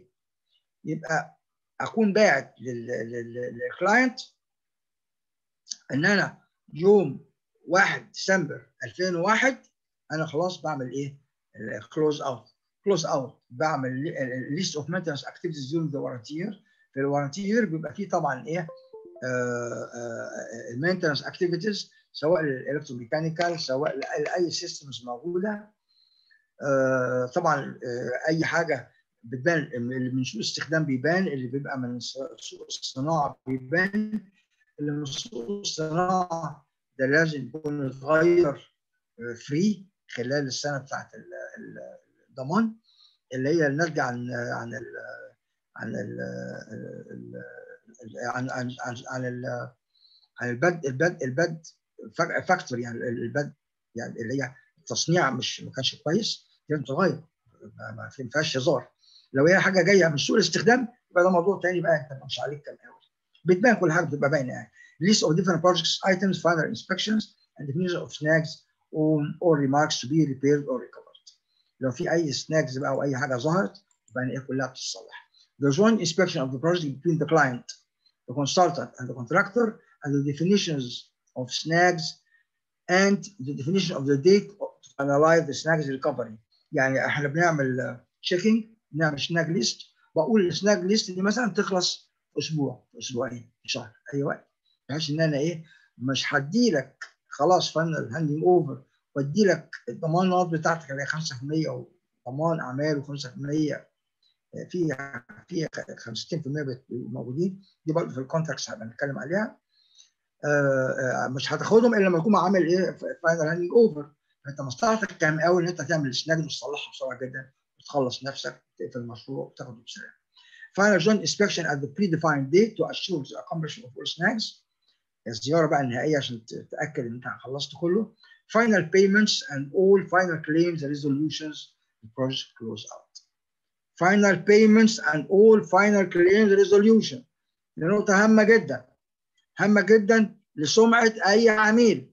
يبقى اكون باعت للكلاينت ان انا يوم 1 ديسمبر 2001 انا خلاص بعمل ايه؟ كلوز اوت كلوز اوت بعمل ليست اوف مينتنس اكتيفيتيز during ذا warranty year في الوارنتي يير بيبقى فيه طبعا ايه؟ المينتنس اكتيفيتيز سواء الالكتروميكانيكال سواء لاي سيستمز موجوده آه طبعا آه اي حاجه بتبان اللي من سوء الاستخدام بيبان اللي بيبقى من سوء الصناعه بيبان اللي من سوء الصناعه ده لازم يكون يتغير فري خلال السنه بتاعت الضمان اللي هي الناتجه عن عن ال عن ال عن عن عن عن عن البد البد البد فاكتور يعني البد يعني اللي هي التصنيع مش ما كانش كويس لازم تتغير ما فيهاش هزار لو هي حاجه جايه من سوء الاستخدام يبقى ده موضوع تاني بقى انت مش عليك كام بتبان كل حاجه بتبقى باينه يعني list of different projects items final inspections and definition of snags or, or remarks to be repaired or recovered لو في اي snags بقى او اي حاجه ظهرت يبقى هي كلها بتتصلح there's one inspection of the project between the client the consultant and the contractor and the definitions of snags and the definition of the date to analyze the snags recovery يعني احنا بنعمل تشيكينج بنعمل سناج ليست بقول السناج ليست دي مثلا تخلص في اسبوع في اسبوعين في شهر اي وقت بحيث ان انا ايه مش هدي لك خلاص فن الهاندنج اوفر وادي لك الضمان بتاعتك اللي هي 5% وضمان اعمال و5% في في 50% موجودين دي برضه في الكونتراكتس هنبقى نتكلم عليها مش هتاخدهم الا لما يكون عامل ايه فاينل هاندنج اوفر فانت مصلحتك كان قوي ان انت تعمل سناج وتصلحها بسرعه جدا وتخلص نفسك وتقفل المشروع وتاخده بسرعه. Final joint inspection at the predefined date to assure the accomplishment of all snags. الزياره بقى النهائيه عشان تتاكد ان انت خلصت كله. Final payments and all final claims and resolutions the project close out. Final payments and all final claims resolution. دي نقطة هامة جدا. هامة جدا لسمعة أي عميل.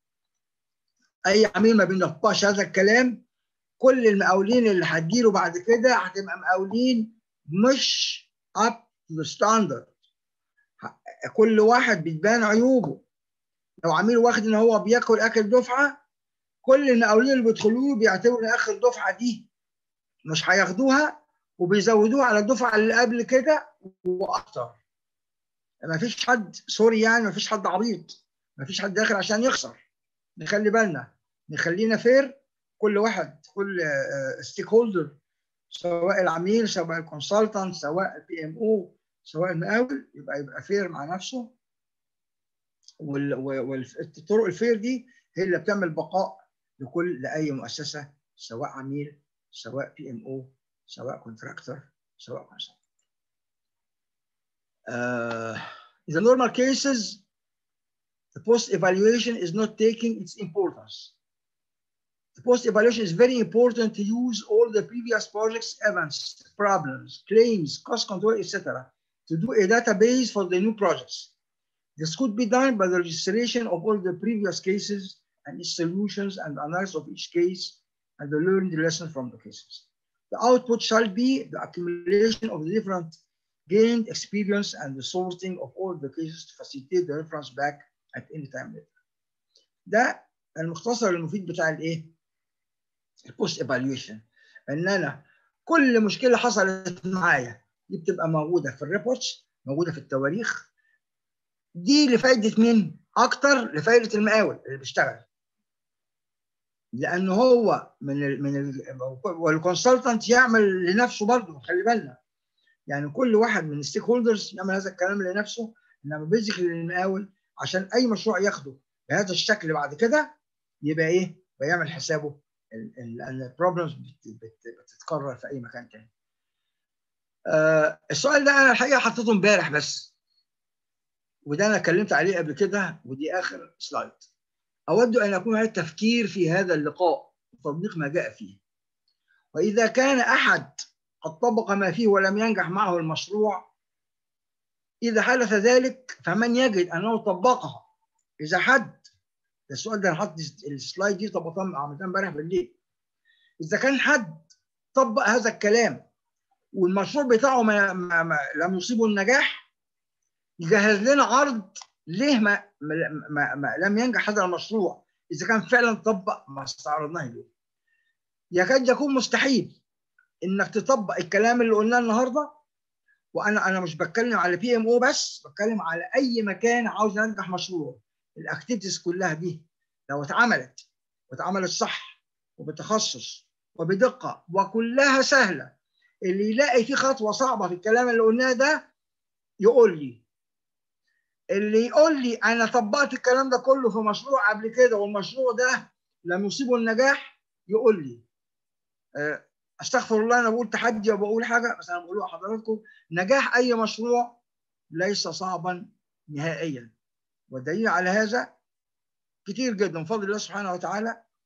أي عميل ما بينطقش هذا الكلام كل المقاولين اللي هتجيله بعد كده هتبقى مقاولين مش up to the standard كل واحد بتبان عيوبه لو عميل واخد ان هو بياكل اكل دفعه كل المقاولين اللي بيدخلوا بيعتبروا ان اخر دفعه دي مش هياخدوها وبيزودوها على الدفعه اللي قبل كده واكتر ما فيش حد سوري يعني ما فيش حد عبيط ما فيش حد داخل عشان يخسر نخلي بالنا نخلينا فير كل واحد كل ستيك هولدر سواء العميل سواء الكونسلتنت سواء البي ام او سواء المقاول يبقى يبقى فير مع نفسه والطرق الفير دي هي اللي بتعمل بقاء لكل لاي مؤسسه سواء عميل سواء بي ام او سواء كونتراكتور سواء كونسلتنت. Uh, in the normal cases, the post evaluation is not taking its importance. The post evaluation is very important to use all the previous projects, events, problems, claims, cost control, etc. to do a database for the new projects. This could be done by the registration of all the previous cases and its solutions and analysis of each case and the learned lesson from the cases. The output shall be the accumulation of the different gained experience and the sorting of all the cases to facilitate the reference back at any time later. ده المختصر المفيد بتاع الايه؟ البوست ايفالويشن ان انا كل مشكله حصلت معايا دي بتبقى موجوده في الريبورتس موجوده في التواريخ دي لفائده مين؟ اكتر لفائده المقاول اللي بيشتغل لان هو من ال من ال والكونسلتنت يعمل لنفسه برضه خلي بالنا يعني كل واحد من الستيك هولدرز يعمل هذا الكلام لنفسه انما بيزك للمقاول عشان اي مشروع ياخده بهذا الشكل بعد كده يبقى ايه؟ بيعمل حسابه لان البروبلمز بتتكرر في اي مكان تاني. آه السؤال ده انا الحقيقه حطيته امبارح بس وده انا اتكلمت عليه قبل كده ودي اخر سلايد. اود ان يكون هذا التفكير في هذا اللقاء وتطبيق ما جاء فيه. واذا كان احد قد طبق ما فيه ولم ينجح معه المشروع اذا حدث ذلك فمن يجد انه طبقها اذا حد السؤال ده انا حاطط السلايد دي طبقتها عملتها امبارح بالليل اذا كان حد طبق هذا الكلام والمشروع بتاعه ما, ما, ما لم يصيبه النجاح يجهز لنا عرض ليه ما, ما, ما لم ينجح هذا المشروع اذا كان فعلا طبق ما استعرضناه اليوم يكاد يكون مستحيل انك تطبق الكلام اللي قلناه النهارده وانا انا مش بتكلم على بي ام او بس بتكلم على اي مكان عاوز ينجح مشروع الاكتيفيتيز كلها دي لو اتعملت واتعملت صح وبتخصص وبدقه وكلها سهله اللي يلاقي فيه خطوه صعبه في الكلام اللي قلناه ده يقول لي اللي يقول لي انا طبقت الكلام ده كله في مشروع قبل كده والمشروع ده لم يصيبه النجاح يقول لي استغفر الله انا بقول تحدي وبقول حاجه بس انا بقول لحضراتكم نجاح اي مشروع ليس صعبا نهائيا والدليل على هذا كتير جدا من فضل الله سبحانه وتعالى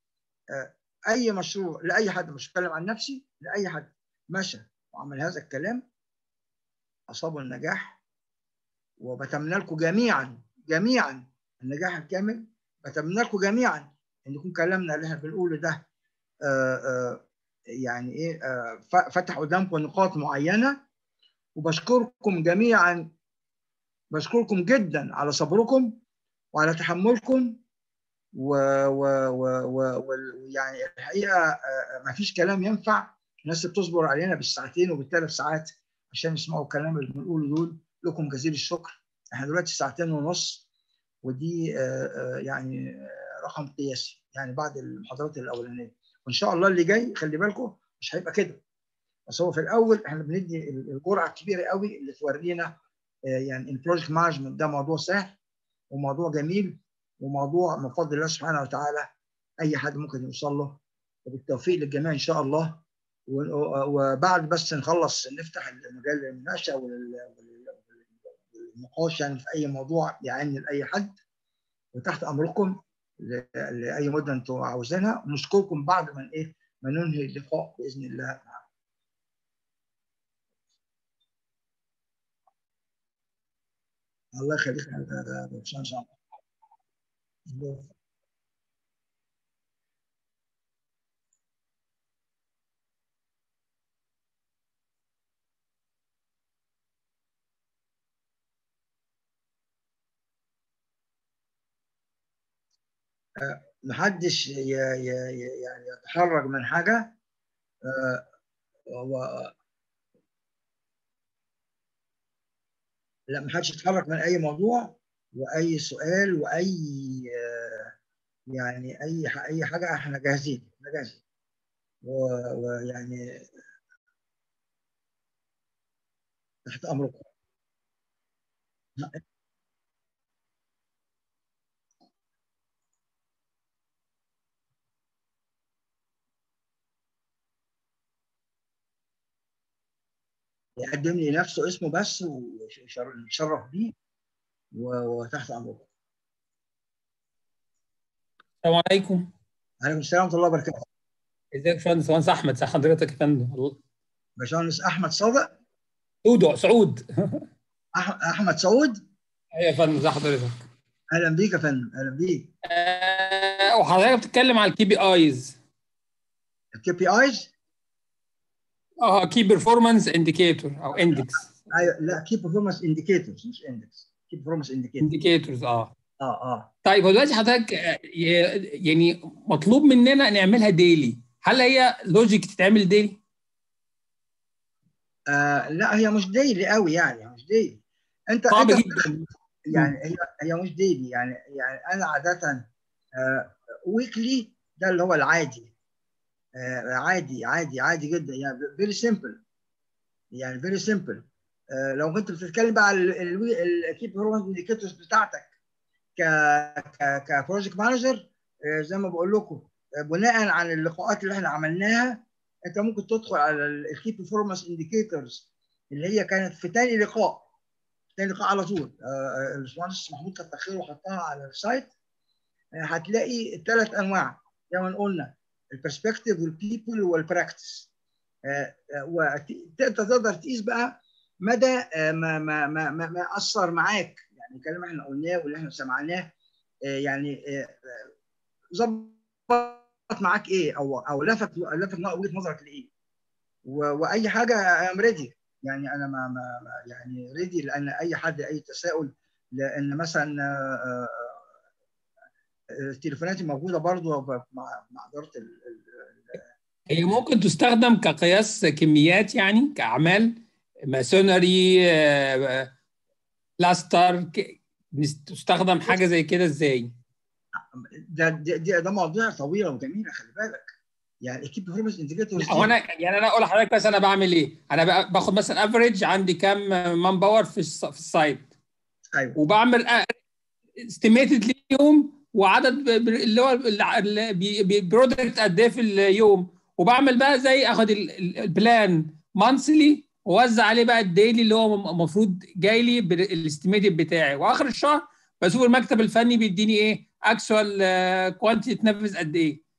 اي مشروع لاي حد مش بتكلم عن نفسي لاي حد مشى وعمل هذا الكلام اصابه النجاح وبتمنى لكم جميعا جميعا النجاح الكامل بتمنى لكم جميعا ان يكون كلامنا اللي احنا بنقوله ده آآ آآ يعني ايه فتح قدامكم نقاط معينه وبشكركم جميعا بشكركم جدا على صبركم وعلى تحملكم و, و, و, و, و يعني الحقيقه ما فيش كلام ينفع الناس بتصبر علينا بالساعتين وبالثلاث ساعات عشان يسمعوا الكلام اللي بنقوله دول لكم جزيل الشكر احنا دلوقتي ساعتين ونص ودي يعني رقم قياسي يعني بعد المحاضرات الاولانيه وان شاء الله اللي جاي خلي بالكم مش هيبقى كده بس هو في الاول احنا بندي الجرعه الكبيره قوي اللي تورينا يعني البروجكت مانجمنت ده موضوع سهل وموضوع جميل وموضوع من فضل الله سبحانه وتعالى اي حد ممكن يوصل له وبالتوفيق للجميع ان شاء الله وبعد بس نخلص نفتح المجال للمناقشه والنقاش يعني في اي موضوع يعني لاي حد وتحت امركم لاي مده انتم عاوزينها ونشكركم بعد ما ايه ما ننهي اللقاء باذن الله الله يخليك يا باشمهندس محدش يعني يتحرج من حاجه و لا محدش يتحرك من اي موضوع واي سؤال واي يعني اي اي حاجه احنا جاهزين احنا جاهزين ويعني تحت امركم يقدم لي نفسه اسمه بس ونتشرف بيه وتحت امركم. السلام عليكم. عليكم السلام ورحمه الله وبركاته. ازيك يا باشمهندس مهندس احمد ازي حضرتك يا فندم؟ باشمهندس احمد صادق سعود سعود احمد سعود ايوه يا فندم ازي حضرتك؟ اهلا بيك يا فندم اهلا بيك. آه وحضرتك بتتكلم على الكي بي ايز. الكي بي ايز؟ اه كي بيرفورمانس انديكيتور او اندكس ايوه لا كي بيرفورمانس انديكيتورز مش اندكس كي بيرفورمانس انديكيتورز انديكيتورز اه اه اه طيب هو دلوقتي حضرتك يعني مطلوب مننا نعملها ديلي هل هي لوجيك تتعمل ديلي؟ آه لا هي مش ديلي قوي يعني مش ديلي انت صعب انت جدا يعني هي هي مش ديلي يعني يعني انا عاده آه ويكلي ده اللي هو العادي آه عادي عادي عادي جدا يعني فيري سمبل يعني فيري سمبل آه لو كنت بتتكلم بقى على الكي بيرفورمانس انديكيتورز بتاعتك ك ك كبروجكت مانجر آه زي ما بقول لكم بناء على اللقاءات اللي احنا عملناها انت ممكن تدخل على الكي بيرفورمانس انديكيتورز اللي هي كانت في ثاني لقاء ثاني لقاء على طول الباشمهندس محمود كتر خيره وحطها على السايت هتلاقي ثلاث انواع زي ما قلنا البرسبكتيف والبيبل والبراكتس وانت تقدر تقيس بقى مدى ما ما ما ما, ما اثر معاك يعني الكلام احنا قلناه واللي احنا سمعناه يعني ظبط معاك ايه او او لفت لفت وجهه نظرك لايه واي حاجه ام ريدي يعني انا ما, ما يعني ريدي لان اي حد اي تساؤل لان مثلا تليفوناتي موجوده برضو مع مع اداره هي ممكن تستخدم كقياس كميات يعني كاعمال ماسونري لاستر تستخدم حاجه زي كده ازاي؟ ده ده, ده مواضيع طويله وجميله خلي بالك يعني اكيد بيرفورمانس انديكيتورز هو انا يعني انا اقول لحضرتك بس انا بعمل ايه؟ انا باخد مثلا افريج عندي كام مان باور في في السايت ايوه وبعمل استيميتد ليهم وعدد اللي هو برودكت قد ايه في اليوم وبعمل بقى زي اخد البلان مانثلي ووزع عليه بقى الديلي اللي هو المفروض جاي لي بالاستيميتد بتاعي واخر الشهر بشوف المكتب الفني بيديني ايه اكشوال كوانتيتي تنفذ قد ايه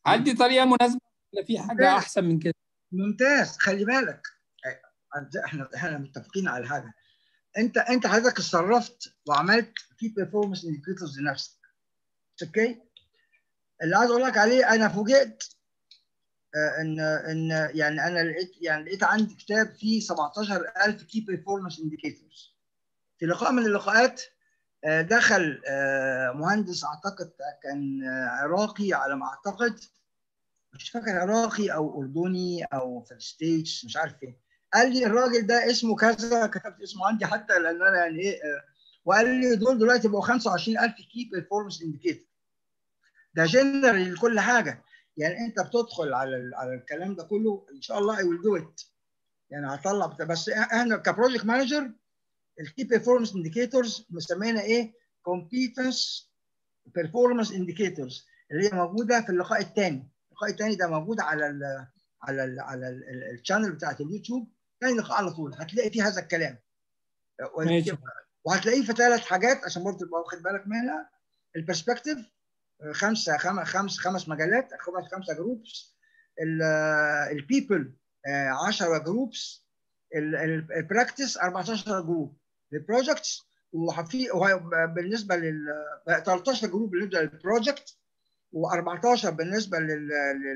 هل دي طريقه مناسبه ولا في حاجه احسن من كده؟ ممتاز خلي بالك احنا احنا متفقين على حاجه انت انت حضرتك اتصرفت وعملت كي بيرفورمانس انديكيتورز لنفسك اوكي اللي عايز اقول لك عليه انا فوجئت آه، ان ان يعني انا لقيت يعني لقيت عندي كتاب فيه 17000 كي بيرفورمانس انديكيتورز في لقاء من اللقاءات آه، دخل آه، مهندس اعتقد كان عراقي على ما اعتقد مش فاكر عراقي او اردني او في الستيتس مش عارف فين قال لي الراجل ده اسمه كذا كتبت اسمه عندي حتى لان انا يعني ايه وقال لي دول دلوقتي بقوا 25000 كي بيرفورمانس انديكيتور ده جنرال لكل حاجه يعني انت بتدخل على على الكلام ده كله ان شاء الله اي ويل دو ات يعني هطلع بس احنا كبروجكت مانجر الكي بيرفورمانس انديكيتورز مسمينا ايه؟ كومبيتنس بيرفورمانس انديكيتورز اللي هي موجوده في اللقاء الثاني اللقاء الثاني ده موجود على ال على ال على الشانل بتاعت اليوتيوب ثاني لقاء على طول هتلاقي فيه هذا الكلام ماشي. وهتلاقيه في ثلاث حاجات عشان برضه تبقى واخد بالك منها البرسبكتيف خمسه خمس خمس خمس مجالات خمس خمسه جروبس البيبل 10 جروبس البراكتس 14 جروب البروجكتس وفي بالنسبه لل 13 جروب بالنسبه للبروجكت و14 بالنسبه لل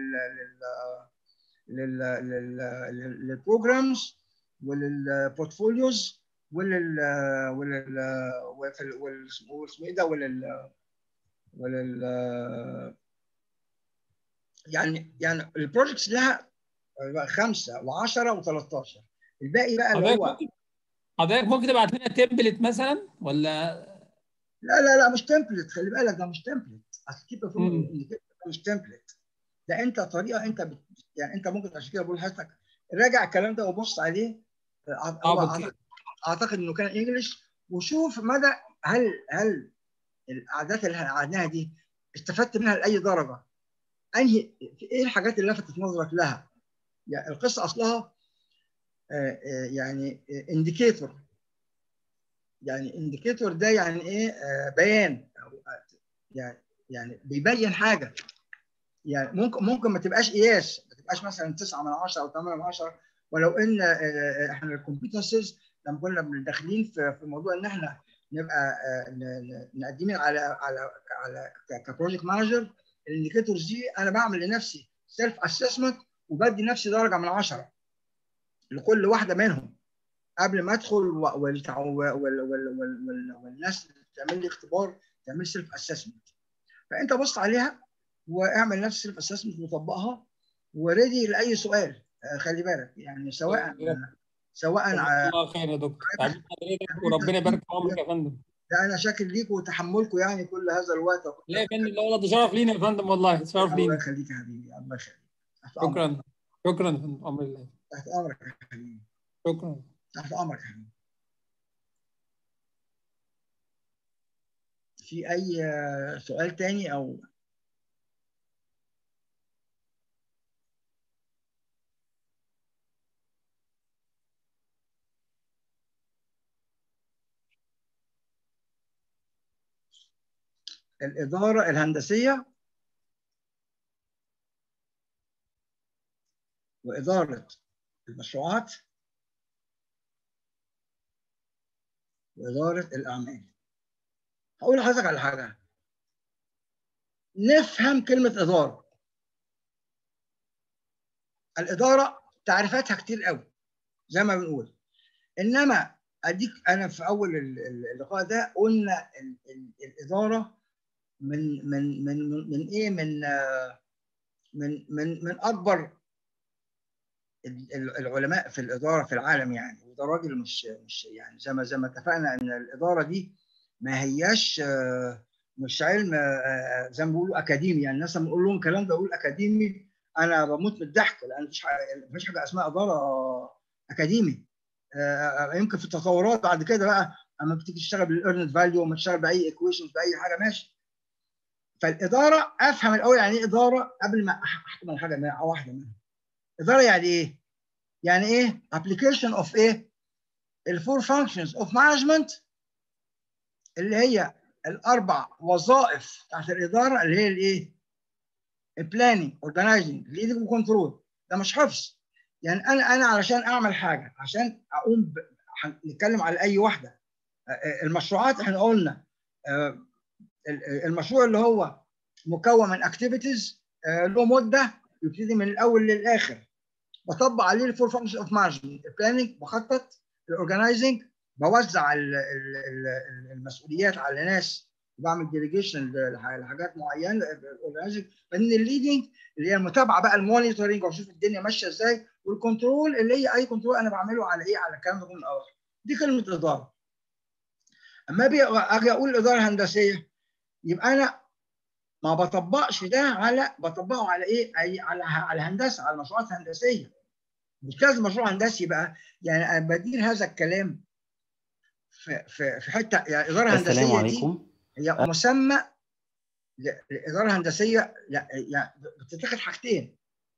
لل لل للبروجرامز وللبورتفوليوز ولل ولل واسمه ايه ده ولل ولل يعني يعني البروجكتس لها خمسه و10 و13 الباقي بقى اللي هو حضرتك ممكن تبعت لنا تمبلت مثلا ولا لا لا لا مش تمبلت خلي بالك ده مش تمبلت اصل كيب مش تمبلت ده انت طريقه انت بت... يعني انت ممكن عشان كده بقول لحضرتك راجع الكلام ده وبص عليه اه اعتقد انه كان انجلش وشوف مدى هل هل القعدات اللي قعدناها دي استفدت منها لاي درجه؟ انهي ايه الحاجات اللي لفتت نظرك لها؟ يعني القصه اصلها يعني انديكيتور يعني انديكيتور ده يعني ايه بيان يعني يعني بيبين حاجه يعني ممكن ممكن ما تبقاش قياس ما تبقاش مثلا 9 من 10 او 8 من 10 ولو ان احنا الكومبيتنسز لما كنا داخلين في موضوع ان احنا نبقى مقدمين على على على كبروجكت مانجر الانديكيتورز دي انا بعمل لنفسي سيلف اسسمنت وبدي نفسي درجه من 10 لكل واحده منهم قبل ما ادخل والناس تعمل لي اختبار تعمل سيلف اسسمنت فانت بص عليها واعمل نفس السيلف اسسمنت وطبقها وريدي لاي سؤال خلي بالك يعني سواء سواء الله خير يا دكتور وربنا يبارك في عمرك يا فندم لا انا شاكر ليكم وتحملكم يعني كل هذا الوقت لا يا فندم لا والله ده شرف لينا يا فندم والله شرف لينا الله يخليك يا حبيبي الله يخليك شكرا شكرا يا فندم امر الله تحت امرك يا حبيبي شكرا تحت امرك يا حبيبي في اي سؤال تاني او الإدارة الهندسية وإدارة المشروعات وإدارة الأعمال هقول لحضرتك على حاجة نفهم كلمة إدارة الإدارة تعريفاتها كتير قوي زي ما بنقول إنما أديك أنا في أول اللقاء ده قلنا الإدارة من من من من ايه من من من من اكبر العلماء في الاداره في العالم يعني وده راجل مش مش يعني زي ما زي ما اتفقنا ان الاداره دي ما هياش مش علم زي ما بيقولوا اكاديمي يعني الناس لما نقول لهم الكلام ده اقول اكاديمي انا بموت من الضحك لان مفيش مفيش حاجه اسمها اداره اكاديمي يمكن في التطورات بعد كده بقى اما بتيجي تشتغل بالايرنت فاليو وما تشتغل باي ايكويشنز باي حاجه ماشي فالاداره افهم الاول يعني ايه اداره قبل ما احكم على حاجه او واحده منها اداره يعني ايه يعني ايه application of ايه الفور functions of management اللي هي الاربع وظائف تحت الاداره اللي هي الايه البلاننج اورجنايزنج ليدنج وكنترول ده مش حفظ يعني انا انا علشان اعمل حاجه عشان اقوم ب... نتكلم على اي واحده المشروعات احنا قلنا المشروع اللي هو مكون من اكتيفيتيز له مده يبتدي من الاول للاخر بطبق عليه الفور فانكشن اوف مانجمنت البلاننج بخطط الاورجنايزنج بوزع المسؤوليات على ناس بعمل ديليجيشن لحاجات معينه الاورجنايزنج بعدين الليدنج اللي هي المتابعه بقى المونيتورنج واشوف الدنيا ماشيه ازاي والكنترول اللي هي اي كنترول انا بعمله على ايه على الكلام ده كله الاول دي كلمه اداره اما اجي اقول اداره هندسيه يبقى انا ما بطبقش ده على بطبقه على ايه؟ أي على على هندسه على مشروعات هندسيه. مش لازم مشروع هندسي بقى يعني انا بدير هذا الكلام في في في حته يعني اداره هندسيه السلام عليكم دي هي مسمى الاداره الهندسيه يعني بتتاخد حاجتين.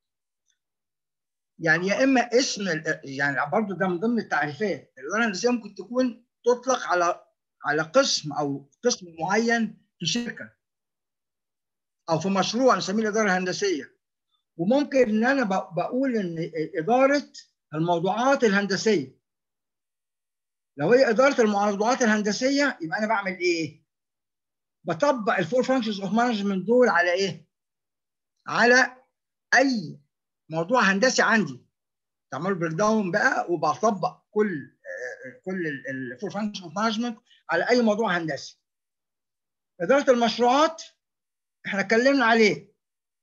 يعني يا اما اسم يعني برضه ده من ضمن التعريفات الاداره الهندسيه ممكن تكون تطلق على على قسم او قسم معين في شركه او في مشروع نسميه الاداره الهندسيه وممكن ان انا بقول ان اداره الموضوعات الهندسيه لو هي اداره الموضوعات الهندسيه يبقى انا بعمل ايه؟ بطبق الفور فانكشنز اوف مانجمنت دول على ايه؟ على اي موضوع هندسي عندي تعمل بريك داون بقى وبطبق كل كل الفور فانكشن اوف مانجمنت على اي موضوع هندسي اداره المشروعات احنا اتكلمنا عليه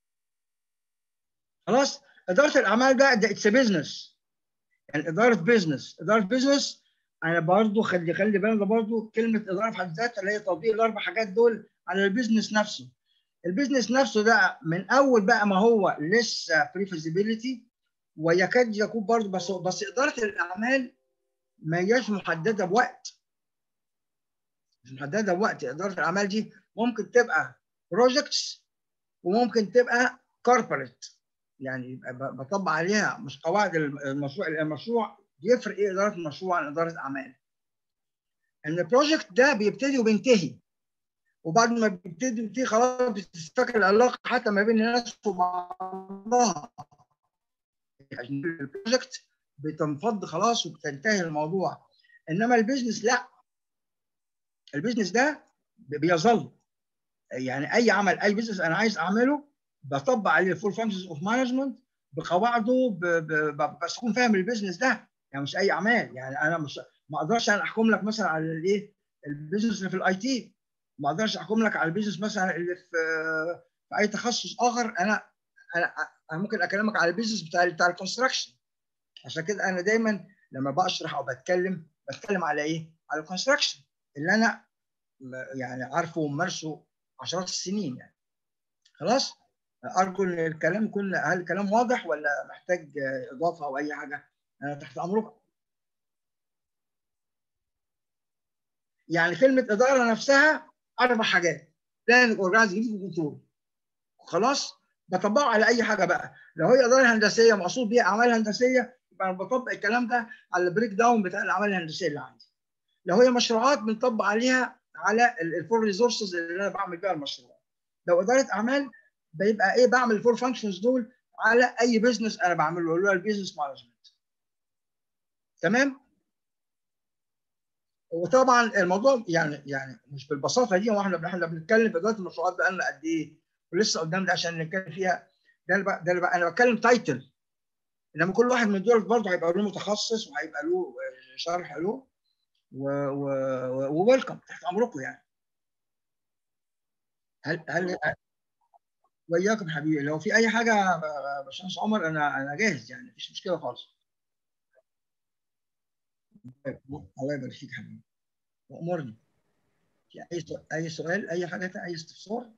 خلاص اداره الاعمال ده ده اتس بزنس يعني اداره بزنس اداره بزنس انا برضو خلي خلي بالك ده برضو كلمه اداره في حد ذاتها اللي هي تطبيق الاربع حاجات دول على البيزنس نفسه البيزنس نفسه ده من اول بقى ما هو لسه بري فيزيبيليتي ويكاد يكون برضو بس بس اداره الاعمال ما هياش محدده بوقت مش محدده بوقت اداره الاعمال دي ممكن تبقى بروجكتس وممكن تبقى كوربريت يعني بطبق عليها مش قواعد المشروع المشروع بيفرق ايه اداره المشروع عن اداره اعمال ان البروجكت ده بيبتدي وبينتهي وبعد ما بيبتدي وبينتهي خلاص بتستكمل العلاقه حتى ما بين الناس وبعضها البروجكت بتنفض خلاص وبتنتهي الموضوع انما البيزنس لا البيزنس ده بيظل يعني اي عمل اي بزنس انا عايز اعمله بطبق عليه الفول فانكشنز اوف مانجمنت بقواعده بس اكون فاهم البيزنس ده يعني مش اي اعمال يعني انا مش ما اقدرش انا احكم لك مثلا على الايه البيزنس اللي في الاي تي ما اقدرش احكم لك على البيزنس مثلا اللي في في اي تخصص اخر انا انا انا ممكن اكلمك على البيزنس بتاع بتاع الكونستراكشن عشان كده انا دايما لما بشرح او بتكلم بتكلم على ايه؟ على الكونستراكشن اللي انا يعني عارفه وممارسه عشرات السنين يعني خلاص ارجو ان الكلام يكون هل الكلام واضح ولا محتاج اضافه او اي حاجه انا تحت امركم يعني كلمه اداره نفسها اربع حاجات بلان اورجانيزنج كنترول خلاص بطبقه على اي حاجه بقى لو هي اداره هندسيه مقصود بيها اعمال هندسيه يبقى انا بطبق الكلام ده على البريك داون بتاع الاعمال الهندسيه اللي عندي لو هي مشروعات بنطبق عليها على الفور ريسورسز اللي انا بعمل بيها المشروع لو اداره اعمال بيبقى ايه بعمل الفور فانكشنز دول على اي بزنس انا بعمله اللي هو البيزنس مانجمنت تمام وطبعا الموضوع يعني يعني مش بالبساطه دي واحنا احنا بنتكلم في اداره المشروعات بقى لنا قد ايه ولسه قدام ده عشان نتكلم فيها ده اللي بقى ده اللي بقى انا بتكلم تايتل انما كل واحد من دول برضه هيبقى له متخصص وهيبقى له شرح له وويلكم تحت امركم يعني هل هل وياكم حبيبي لو في اي حاجه باشمهندس عمر انا انا جاهز يعني مفيش مشكله خالص الله يبارك فيك حبيبي وامرني في اي سؤال اي سؤال اي حاجه اي استفسار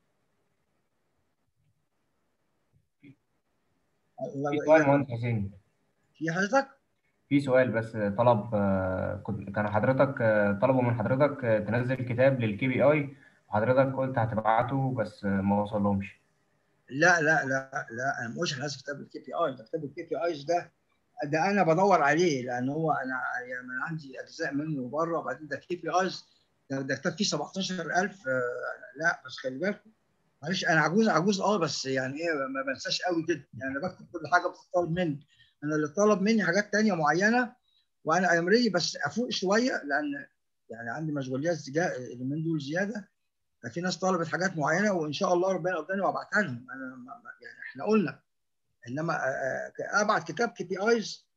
في سؤال مهندس حسين في حضرتك في سؤال بس طلب كنت كان حضرتك طلبوا من حضرتك تنزل كتاب للكي بي اي وحضرتك قلت هتبعته بس ما وصلهمش لا لا لا لا انا مش هنزل كتاب الكي بي اي ده كتاب الكي بي ايز ده ده انا بدور عليه لان هو انا يعني انا عندي اجزاء منه بره وبعدين ده كي بي ايز ده, ده كتاب فيه 17000 لا بس خلي بالكم معلش انا عجوز عجوز اه بس يعني ايه ما بنساش قوي كده يعني انا بكتب كل حاجه بتطلب مني انا اللي طلب مني حاجات تانية معينه وانا امري بس افوق شويه لان يعني عندي مشغوليات زجا- اليومين دول زياده ففي ناس طلبت حاجات معينه وان شاء الله ربنا يقدرني وابعتها لهم انا ما- ما- يعني احنا قلنا انما آه، آه، ابعت كتاب كي بي ايز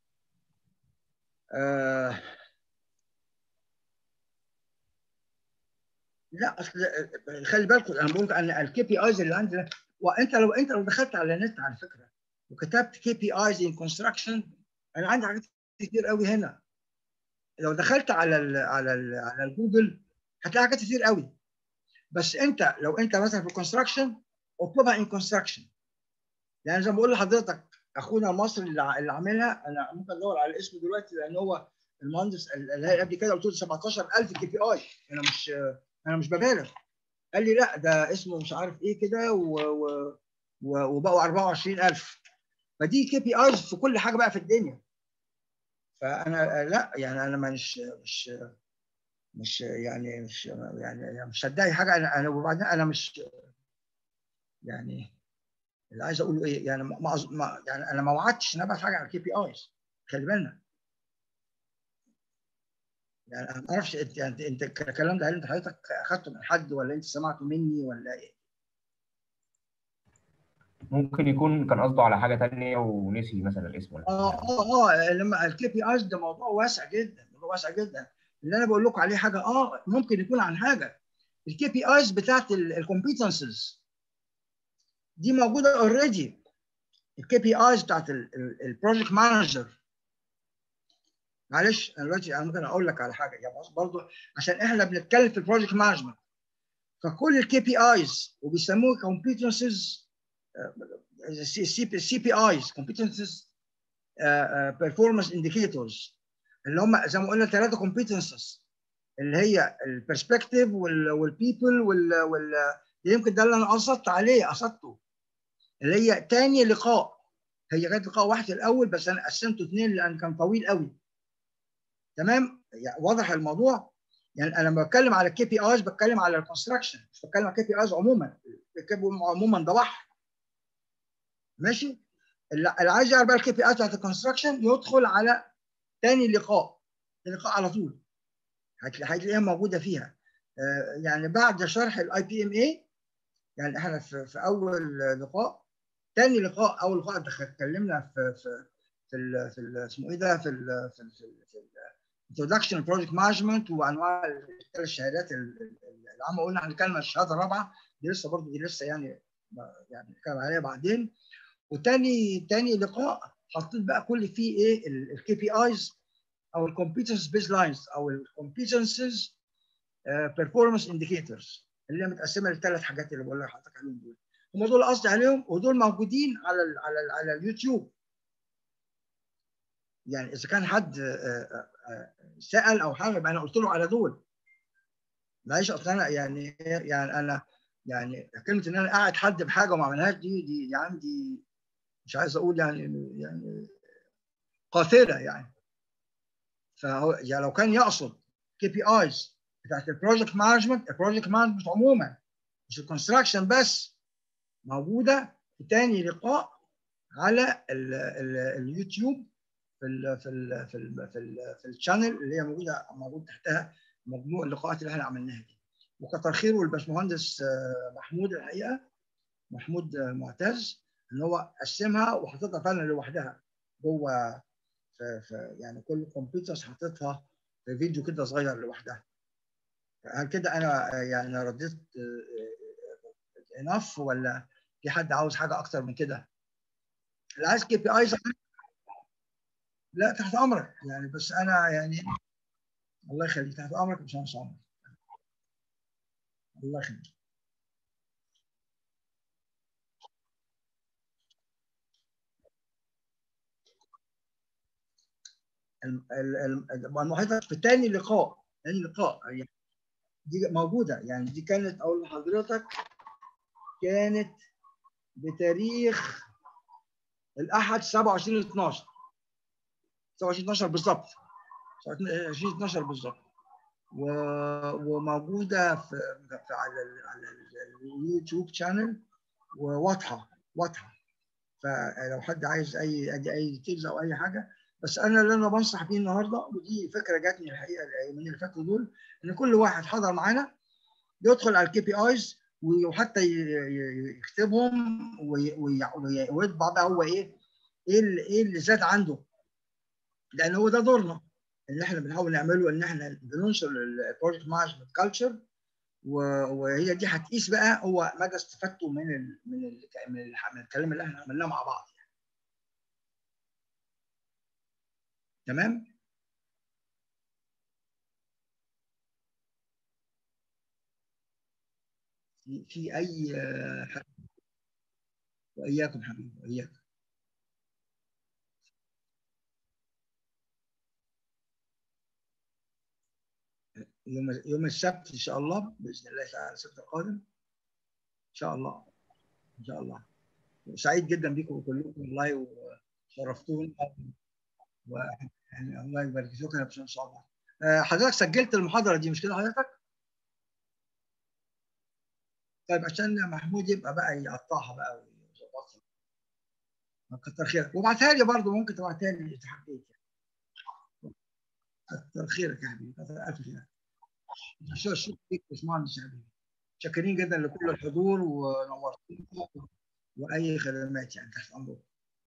لا اصل آه، خلي بالكم انا بقول ان الكي بي ايز اللي عندنا وانت لو انت لو دخلت على النت على فكره وكتبت كي بي ايز ان كونستراكشن انا عندي حاجات كتير قوي هنا لو دخلت على ال على ال على الجوجل هتلاقي حاجات كتير قوي بس انت لو انت مثلا في الكونستراكشن اطلبها ان كونستراكشن يعني زي ما بقول لحضرتك اخونا المصري اللي ع- اللي عاملها انا ممكن ادور على اسمه دلوقتي لان هو المهندس اللي هي قبل كده قلت له 17000 كي بي اي انا مش انا مش ببالغ قال لي لا ده اسمه مش عارف ايه كده و... و... و... وبقوا 24000 فدي كي بي ايز في كل حاجه بقى في الدنيا فانا لا يعني انا مش مش مش يعني مش يعني مش هدعي حاجه انا انا وبعدين انا مش يعني اللي عايز اقوله ايه يعني ما ما- ما يعني انا ما وعدتش ان ابعت حاجه على الكي بي ايز خلي بالنا يعني انا ما اعرفش انت انت انت الكلام ده هل انت حضرتك اخدته من حد ولا انت سمعته مني ولا ايه؟ ممكن يكون كان قصده على حاجه تانية ونسي مثلا الاسم ولا اه حاجة. اه اه لما الكي بي ايز ده موضوع واسع جدا موضوع واسع جدا اللي انا بقول لكم عليه حاجه اه ممكن يكون عن حاجه الكي بي ايز بتاعت الكومبيتنسز دي موجوده اوريدي الكي بي ايز بتاعت البروجكت مانجر معلش انا دلوقتي انا ممكن اقول لك على حاجه يعني برضه عشان احنا بنتكلم في البروجكت مانجمنت فكل الكي بي ايز وبيسموه كومبيتنسز سي بي ايز كومبيتنسز بيرفورمانس انديكيتورز اللي هم زي ما قلنا ثلاثه كومبيتنسز اللي هي البرسبكتيف والبيبل وال يمكن ده اللي انا قصدت عليه قصدته اللي هي تاني لقاء هي كانت لقاء واحد الاول بس انا قسمته اثنين لان كان طويل قوي تمام يعني واضح الموضوع يعني انا لما بتكلم على الكي بي ايز بتكلم على الكونستراكشن مش بتكلم على الكي بي ايز عموما الكي بي عموما ده بحر ماشي اللي اللي عايز يعرف بقى الكي بي ايز بتاعت الكونستراكشن يدخل على تاني لقاء اللقاء على طول هتلا- هتلاقيها موجوده فيها آه، يعني بعد شرح الاي بي ام اي يعني احنا في, في اول لقاء تاني لقاء اول لقاء دخل- اتكلمنا في في في ال في ال اسمه ايه ده في ال في ال في, ال في introduction بروجكت مانجمنت وانواع الثلاث شهادات ال- ال- العامه قلنا هنتكلم عن الشهاده الرابعه دي لسه برضه دي لسه يعني يعني نتكلم عليها بعدين وتاني تاني لقاء حطيت بقى كل فيه ايه الكي بي ايز او الكومبيتنس بيز لاينز او الكومبيتنسز بيرفورمانس انديكيتورز اللي هي متقسمه للثلاث حاجات اللي بقول لحضرتك عليهم دول هم دول قصدي عليهم ودول موجودين على ال على ال على اليوتيوب يعني اذا كان حد آه، آه، آه، سال او حاجه يبقى انا قلت له على دول معلش اصل انا يعني يعني انا يعني كلمه ان انا قاعد حد بحاجه وما عملهاش دي دي, دي عندي مش عايز اقول يعني يعني قاثره يعني فهو يعني لو كان يقصد كي بي ايز بتاعت البروجكت مانجمنت البروجكت مانجمنت عموما مش الكونستراكشن بس موجوده في تاني لقاء على ال ال اليوتيوب في ال في ال في ال في, ال في الشانل اللي هي موجوده موجود تحتها مجموع اللقاءات اللي احنا عملناها دي وكتر خيره الباشمهندس آه، محمود الحقيقه محمود آه، معتز ان هو قسمها وحاططها فعلا لوحدها جوه في في يعني كل كمبيوتر حاططها في فيديو كده صغير لوحدها هل كده انا آه، يعني رديت انف ولا في حد عاوز حاجه اكتر من كده؟ اللي عايز كي بي ايز لا تحت امرك يعني بس انا يعني الله يخليك تحت امرك مش هنسى امرك الله يخليك الم- ال- ال- المحيطة في تاني لقاء تاني لقاء يعني دي موجودة يعني دي كانت أقول لحضرتك كانت بتاريخ الأحد 27 12 27 12 بالظبط 27 12 بالظبط وموجوده في, في على ال على اليوتيوب شانل وواضحه واضحه فلو حد عايز اي اي اي ديتيلز او اي حاجه بس انا اللي انا بنصح بيه النهارده ودي فكره جاتني الحقيقه اليومين اللي فاتوا دول ان كل واحد حضر معانا يدخل على الكي بي ايز وحتى يكتبهم ويطبع بقى هو ايه ايه اللي, إيه اللي زاد عنده لان هو ده دورنا اللي احنا بنحاول نعمله ان احنا بننشر البروجكت مانجمنت كلتشر وهي دي هتقيس بقى هو مدى استفادته من ال من ال من الكلام اللي احنا عملناه مع بعض يعني. تمام في في اي حاجه واياكم حبيبي واياكم يوم يوم السبت ان شاء الله باذن الله تعالى السبت القادم ان شاء الله ان شاء الله سعيد جدا بكم كلكم والله وشرفتونا و يعني الله يبارك فيكم يا باشمهندس عمر حضرتك سجلت المحاضره دي مش كده حضرتك؟ طيب عشان محمود يبقى بقى يقطعها بقى ويظبطها كتر خيرك وابعتها لي برضه ممكن تبعتها لي اذا حبيت يعني كتر خيرك يا حبيبي كتر الف خيرك شكرا ليك باشمهندس يا حبيبي شاكرين جدا لكل الحضور ونورتونا واي خدمات يعني تحت امركم